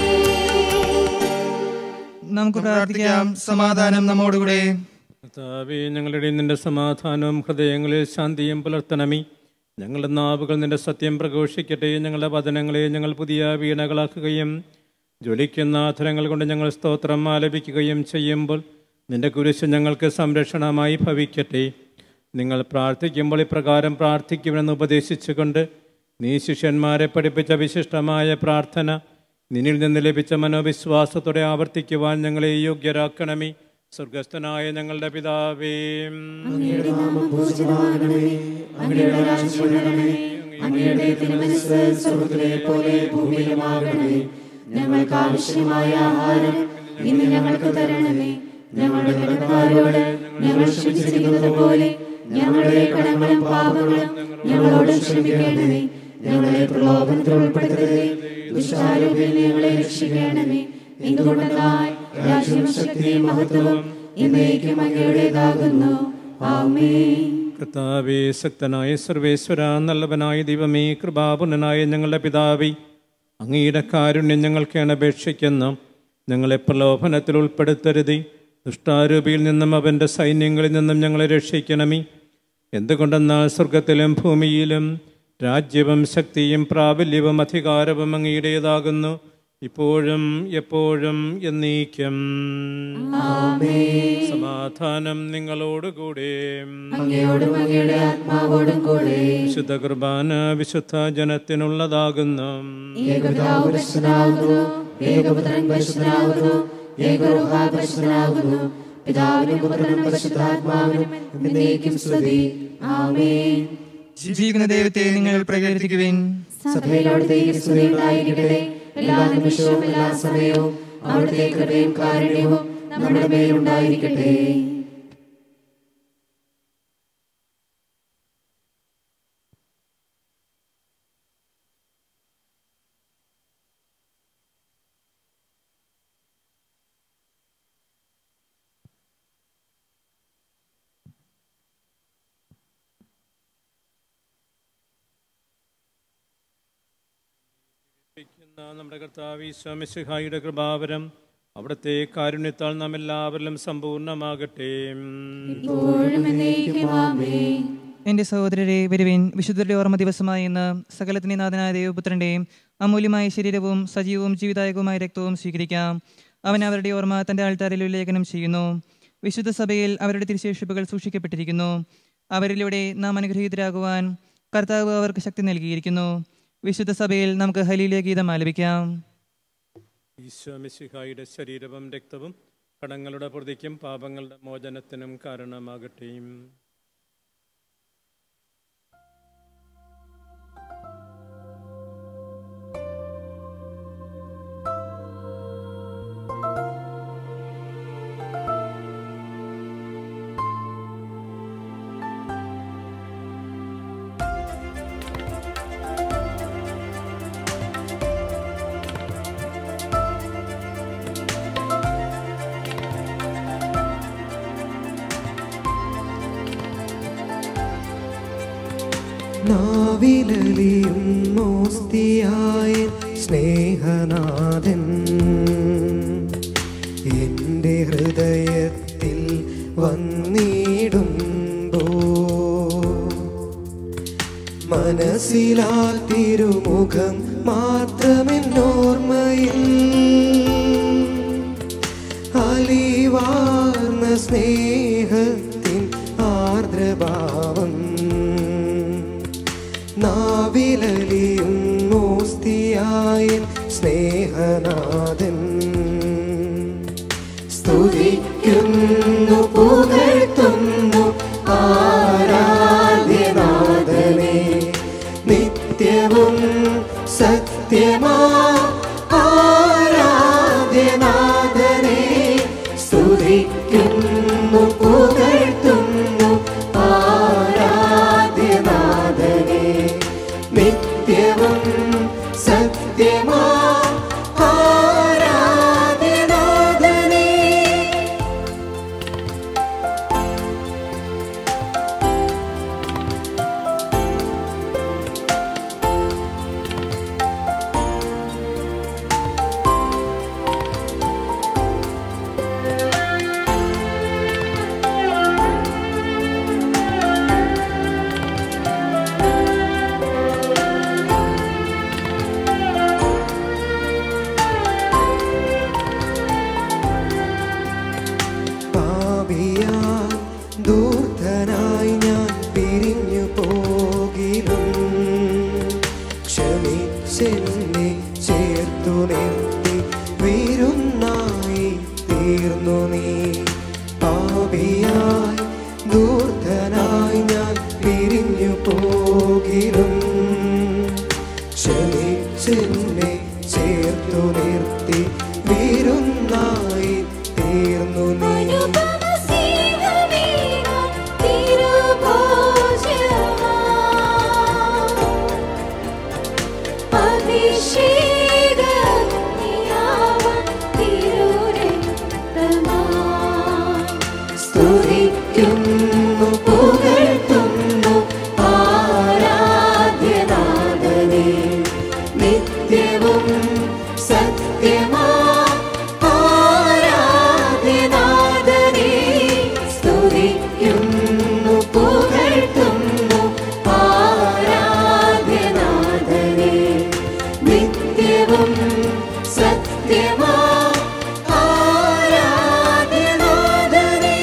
നമുക്ക് പ്രാർത്ഥിക്കാം സമാധാനം നമ്മോടുകൂടെ കർത്താവേ ഞങ്ങളുടെ നിന്റെ സമാധാനവും ഹൃദയങ്ങളിൽ ശാന്തിയും പുലർത്തണമേ ഞങ്ങളുടെ നാവുകൾ നിന്റെ സത്യം പ്രഘോഷിക്കട്ടെ ഞങ്ങളുടെ വചനങ്ങളെ ഞങ്ങൾ പുതിയ വീണകളാക്കുകയും ജ്വലിക്കുന്ന ആധരങ്ങൾ കൊണ്ട് ഞങ്ങൾ സ്തോത്രം ആലപിക്കുകയും ചെയ്യുമ്പോൾ നിന്റെ കുരിശ് ഞങ്ങൾക്ക് സംരക്ഷണമായി ഭവിക്കട്ടെ നിങ്ങൾ പ്രാർത്ഥിക്കുമ്പോൾ ഇപ്രകാരം പ്രാർത്ഥിക്കുമെന്ന് ഉപദേശിച്ചുകൊണ്ട് നീ ശിഷ്യന്മാരെ പഠിപ്പിച്ച വിശിഷ്ടമായ പ്രാർത്ഥന നിന്നിൽ നിന്ന് ലഭിച്ച മനോവിശ്വാസത്തോടെ ആവർത്തിക്കുവാൻ ഞങ്ങളെ യോഗ്യരാക്കണമേ സ്വർഗസ്ഥനായ ഞങ്ങളുടെ പിതാവേ അങ്ങയുടെ നാമം പൂജിതമാകണമേ അങ്ങയുടെ രാജ്യം വരണമേ അങ്ങയുടെ തിരുമനസ് സ്വർഗത്തിലെ പോലെ ഭൂമിയിലുമാകണമേ ഞങ്ങൾക്ക് ആവശ്യമായ ആഹാരം ഇന്ന് ഞങ്ങൾക്ക് തരണമേ ഞങ്ങളുടെ കടക്കാരോട് ഞങ്ങൾ ക്ഷമിച്ചിരിക്കുന്നത് പോലെ ഞങ്ങളുടെ കടങ്ങളും പാപങ്ങളും ഞങ്ങളോട് ക്ഷമിക്കണമേ ഞങ്ങളെ പ്രലോഭനത്തിൽ ഉൾപ്പെടുത്തരുതേ ദുഷ്ടാരൂപിയിൽ ഞങ്ങളെ രക്ഷിക്കണമേ എന്തുകൊണ്ടെന്നാൽ രാജ്യവും ശക്തിയും മഹത്വവും എന്നേക്കും അങ്ങയുടേതാകുന്നു ആമേൻ കർത്താവേ ശക്തനായ സർവേശ്വര നല്ലവനായ ദൈവമേ കൃപാപുനനായ ഞങ്ങളുടെ പിതാവേ അങ്ങയുടെ കാരുണ്യം ഞങ്ങൾക്ക് അപേക്ഷിക്കുന്ന ഞങ്ങളെ പ്രലോഭനത്തിൽ ഉൾപ്പെടുത്തരുതേ ദുഷ്ടാരൂപിയിൽ നിന്നും അവൻ്റെ സൈന്യങ്ങളിൽ നിന്നും ഞങ്ങളെ രക്ഷിക്കണമേ എന്തുകൊണ്ടെന്നാൽ സ്വർഗത്തിലും ഭൂമിയിലും രാജ്യവും ശക്തിയും പ്രാബല്യവും അധികാരവും അങ്ങയുടേതാകുന്നു ഇപ്പോഴും എപ്പോഴും എന്നീക്കും സമാധാനം നിങ്ങളോടുകൂടെ അങ്ങയോടും അങ്ങയുടെ ആത്മാവോടും കൂടെ വിശുദ്ധ കുർബാന വിശുദ്ധ ജനത്തിനുള്ളതാകുന്നു ഏകപിതാവ് പരിശുദ്ധനാകുന്നു ഏകപുത്രൻ പരിശുദ്ധനാകുന്നു ഏകറുഹ പരിശുദ്ധനാകുന്നു പിതാവിനും പുത്രനും പരിശുദ്ധാത്മാവിനും എന്നേക്കും സ്തുതി ആമേൻ ജീവിക്കുന്ന ദൈവത്തെ നിങ്ങൾ പ്രകീർത്തിക്കുവിൻ സഭയിലോടത്തെ സ്തുതി ഉണ്ടായിരിക്കട്ടെ എല്ലാ നിമിഷവും എല്ലാ സമയവും അവിടുത്തെ കൃപയും കാരുണ്യവും നമ്മുടെ മേലുണ്ടായിരിക്കട്ടെ ഇരിക്കുന്ന നമ്മുടെ കർത്താവ് ഈശ്വമിശിഹായുടെ കൃപാവരം അവിടുത്തെ കാരുണ്യത്താൽ നാം എല്ലാവരിലും സമ്പൂർണ്ണമാകട്ടെ ഇപ്പോഴും എന്നേക്കും ആമേൻ എൻ്റെ സഹോദരരെ വരുവിൻ വിശുദ്ധരുടെ ഓർമ്മ ദിവസമായി ഇന്ന് സകലത്തിൻ്റെ നാഥനായ ദൈവപുത്രൻ്റെയും അമൂല്യമായ ശരീരവും സജീവവും ജീവദായകവുമായ രക്തവും സ്വീകരിക്കാം അവൻ അവരുടെ ഓർമ്മ തൻ്റെ ആൾത്താരിൽ ഉല്ലേഖനം ചെയ്യുന്നു വിശുദ്ധ സഭയിൽ അവരുടെ തിരുശേഷിപ്പുകൾ സൂക്ഷിക്കപ്പെട്ടിരിക്കുന്നു അവരിലൂടെ നാം അനുഗ്രഹീതരാകുവാൻ കർത്താവ് അവർക്ക് ശക്തി നൽകിയിരിക്കുന്നു വിശുദ്ധ സഭയിൽ നമുക്ക് ഹലീലിയ ഗീതം ആലപിക്കാം ഈശ്വമിശിഹായുടെ ശരീരവും രക്തവും കടങ്ങളുടെ പ്രതിക്കും പാപങ്ങളുടെ മോചനത്തിനും കാരണമാകട്ടെ നാവിലലിയും മോസ്തിയായ സ്നേഹനാഥൻ എൻ്റെ ഹൃദയത്തിൽ വന്നിടുമ്പോ മനസ്സിലാൽ തിരുമുഖം മാത്രമെന്നോർമ്മയിൽ അലിവാർന്ന സ്നേഹത്തിൻ ആർദ്രഭാവം നാവിലലിയും മോസ്തിയായ സ്നേഹനാഥൻ സ്തുതിക്കുന്നു പുകഴ്ത്തുന്നു ആരാധ്യനാഥനെ നിത്യവും സത്യമാ ആരാധ്യനാഥനെ സ്തുതിക്കുന്നു പുകഴ്ത്തുന്നു ആരാധ്യനാഥനെ നിത്യവും സത്യമാ ആരാധ്യനാഥനെ പാപിയാൻ ദൂർധനായി ഞാൻ പിരിഞ്ഞു പോകിലും ക്ഷമിച്ചെന്നെ ചേർത്തു നിർത്തി വീരുന്നായി തീർന്നു നീ പാപിയായി ദൂർധനായി ഞാൻ പിരിഞ്ഞു പോകിലും ക്ഷമിച്ചെന്നെ ചേർത്തു നിർത്തി വീരുന്നായി തീർന്നു നീ തിരുഭോജമാ സത്യമാ ആരാധ്യനാഥനെ സ്തുതിക്കുന്നു പുകഴ്ത്തുന്നു ആരാധ്യനാഥനെ നിത്യവും സത്യമാ ആരാധ്യനാഥനെ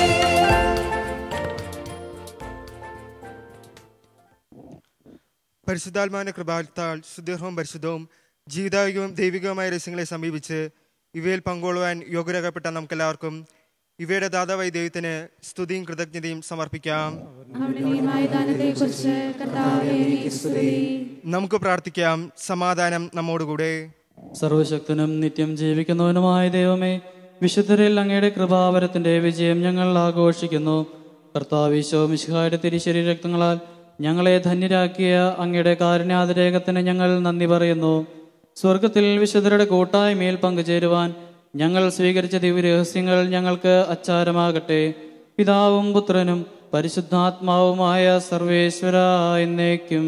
പരിശുദ്ധാത്മാവിന്റെ കൃപാത്താൽ സുദീർഘവും പരിശുദ്ധവും ജീവിതായുഗവും ദൈവികവുമായ രഹസ്യങ്ങളെ സമീപിച്ച് ഇവയിൽ പങ്കുകൊള്ളുവാൻ യോഗ്യരാകപ്പെട്ട നമുക്കെല്ലാവർക്കും ഇവയുടെ ദാതാവായി ദൈവത്തിന് സ്തുതിയും കൃതജ്ഞതയും സമർപ്പിക്കാം അവിടുന്നീയമായ ദാനത്തെക്കുറിച്ച് കർത്താവേ എനിക്ക് സ്തുതി നമുക്ക് പ്രാർത്ഥിക്കാം സമാധാനം നമ്മോടുകൂടെ സർവശക്തനും നിത്യം ജീവിക്കുന്നവനുമായ ദൈവമേ വിശുദ്ധരിൽ അങ്ങയുടെ കൃപാവരത്തിന്റെ വിജയം ഞങ്ങൾ ആഘോഷിക്കുന്നു കർത്താവിശോ മിശിഹായുടെ തിരിശരി രക്തങ്ങളാൽ ഞങ്ങളെ ധന്യരാക്കിയ അങ്ങയുടെ കാരുണ്യാതിരേകത്തിന് ഞങ്ങൾ നന്ദി പറയുന്നു സ്വർഗത്തിൽ വിശുദ്ധരുടെ കൂട്ടായ്മയിൽ പങ്കുചേരുവാൻ ഞങ്ങൾ സ്വീകരിച്ച ദിവ്യരഹസ്യങ്ങൾ ഞങ്ങൾക്ക് അച്ചാരമാകട്ടെ പിതാവും പുത്രനും പരിശുദ്ധാത്മാവുമായ സർവേശ്വര എന്നേക്കും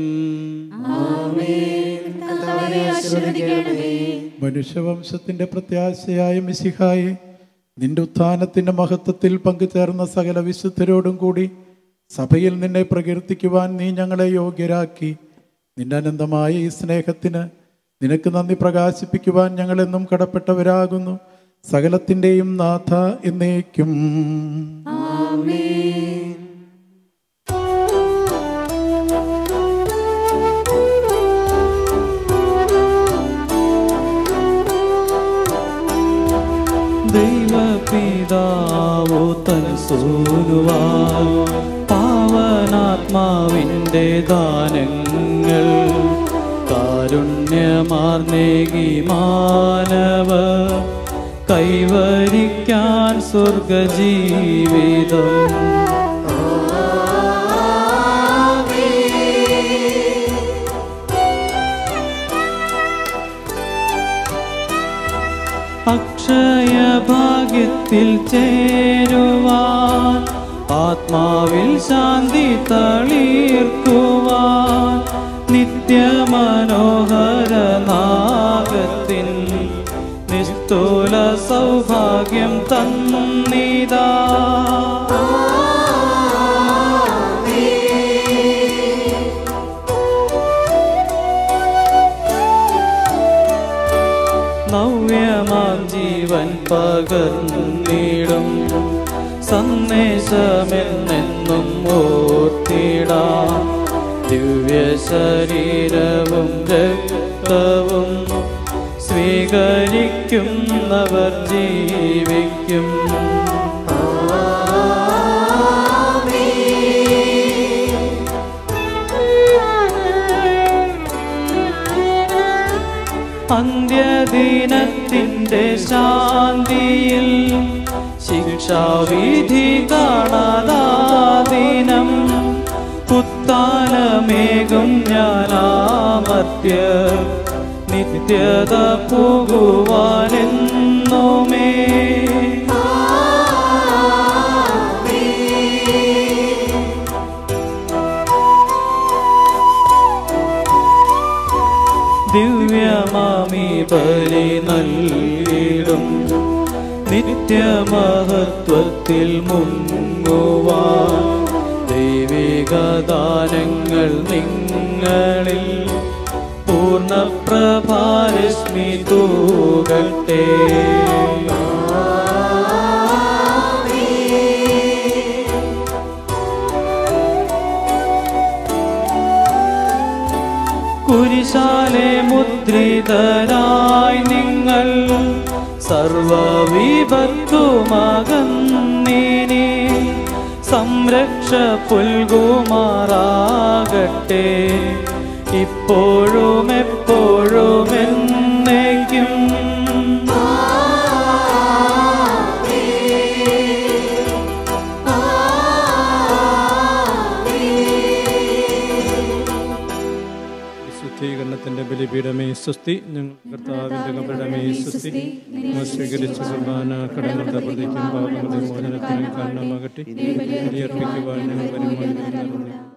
കർത്താവേ ആശീർവദിക്കണമേ മനുഷ്യവംശത്തിന്റെ പ്രത്യാശയായ മിശിഹായെ നിന്റെ ഉത്ഥാനത്തിന്റെ മഹത്വത്തിൽ പങ്കുചേർന്ന സകല വിശുദ്ധരോടും കൂടി സഭയിൽ നിന്നെ പ്രകീർത്തിക്കുവാൻ നീ ഞങ്ങളെ യോഗ്യരാക്കി നിന്റെ അനന്തമായ ഈ സ്നേഹത്തിന് നിനക്ക് നന്ദി പ്രകാശിപ്പിക്കുവാൻ ഞങ്ങളെന്നും കടപ്പെട്ടവരാകുന്നു സകലത്തിൻ്റെയും നാഥ എന്നേക്കും ദൈവപിതാവോ തൻ സൂനുവാൽ പാവനാത്മാവിൻ്റെ ദാനങ്ങൾ കാരുണ്യമാർന്നേകി മാനവ കൈവരിക്കാൻ സ്വർഗജീവിതം അക്ഷയ ഭാഗ്യത്തിൽ ചേരുവാൻ ആത്മാവിൽ ശാന്തി തളീർക്കുവാൻ നിത്യമനോഹര നാഗത്തിൻ നിസ്തുല സൗഭാഗ്യം തന്നിതാ നവ്യമാം ജീവൻ പകർന്നിടും സന്ദേശമെന്നെന്നും ഓർത്തിടാം ദിവ്യ ശരീരവും രക്തവും സ്വീകരിക്കുന്നവർ ജീവിക്കും അന്ത്യദിനത്തിൻ്റെ ശാന്തിയിൽ ശിക്ഷാവിധി കാണാതാദിനം പുത്താനമേകും ഞാനാമത്യ നിത്യത പോകുവാനെന്നുമേ ദിവ്യമാമി ബലി നൽകിടും നിത്യമഹത്വത്തിൽ മുങ്ങുവാൻ ദൈവിക ദാനങ്ങൾ നിങ്ങളിൽ പൂർണ്ണപ്രഭാരശ്മി തൂകട്ടെ കുരിശാലെ മുദ്രിതരായി നിങ്ങൾ സർവവിഭക്തുമകന്നിനി സംരക്ഷ പുൽകുമാറാകട്ടെ ഇപ്പോഴും എപ്പോഴും എന്നേക്കും വിശുദ്ധീകരണത്തിന്റെ ബലിപീഠമേ സ്വസ്തി ഞങ്ങൾ കർത്താവിന്റെ കബരിടമേ സ്വസ്തി ഞങ്ങൾ സ്വീകരിച്ച കുർബാന കടങ്ങളുടെ പ്രതിക്കും പാപങ്ങളുടെ മോചനത്തിനും കാരണമാകട്ടെ ബലിയർപ്പിക്കുവാൻ ഞങ്ങൾ വരുമാനം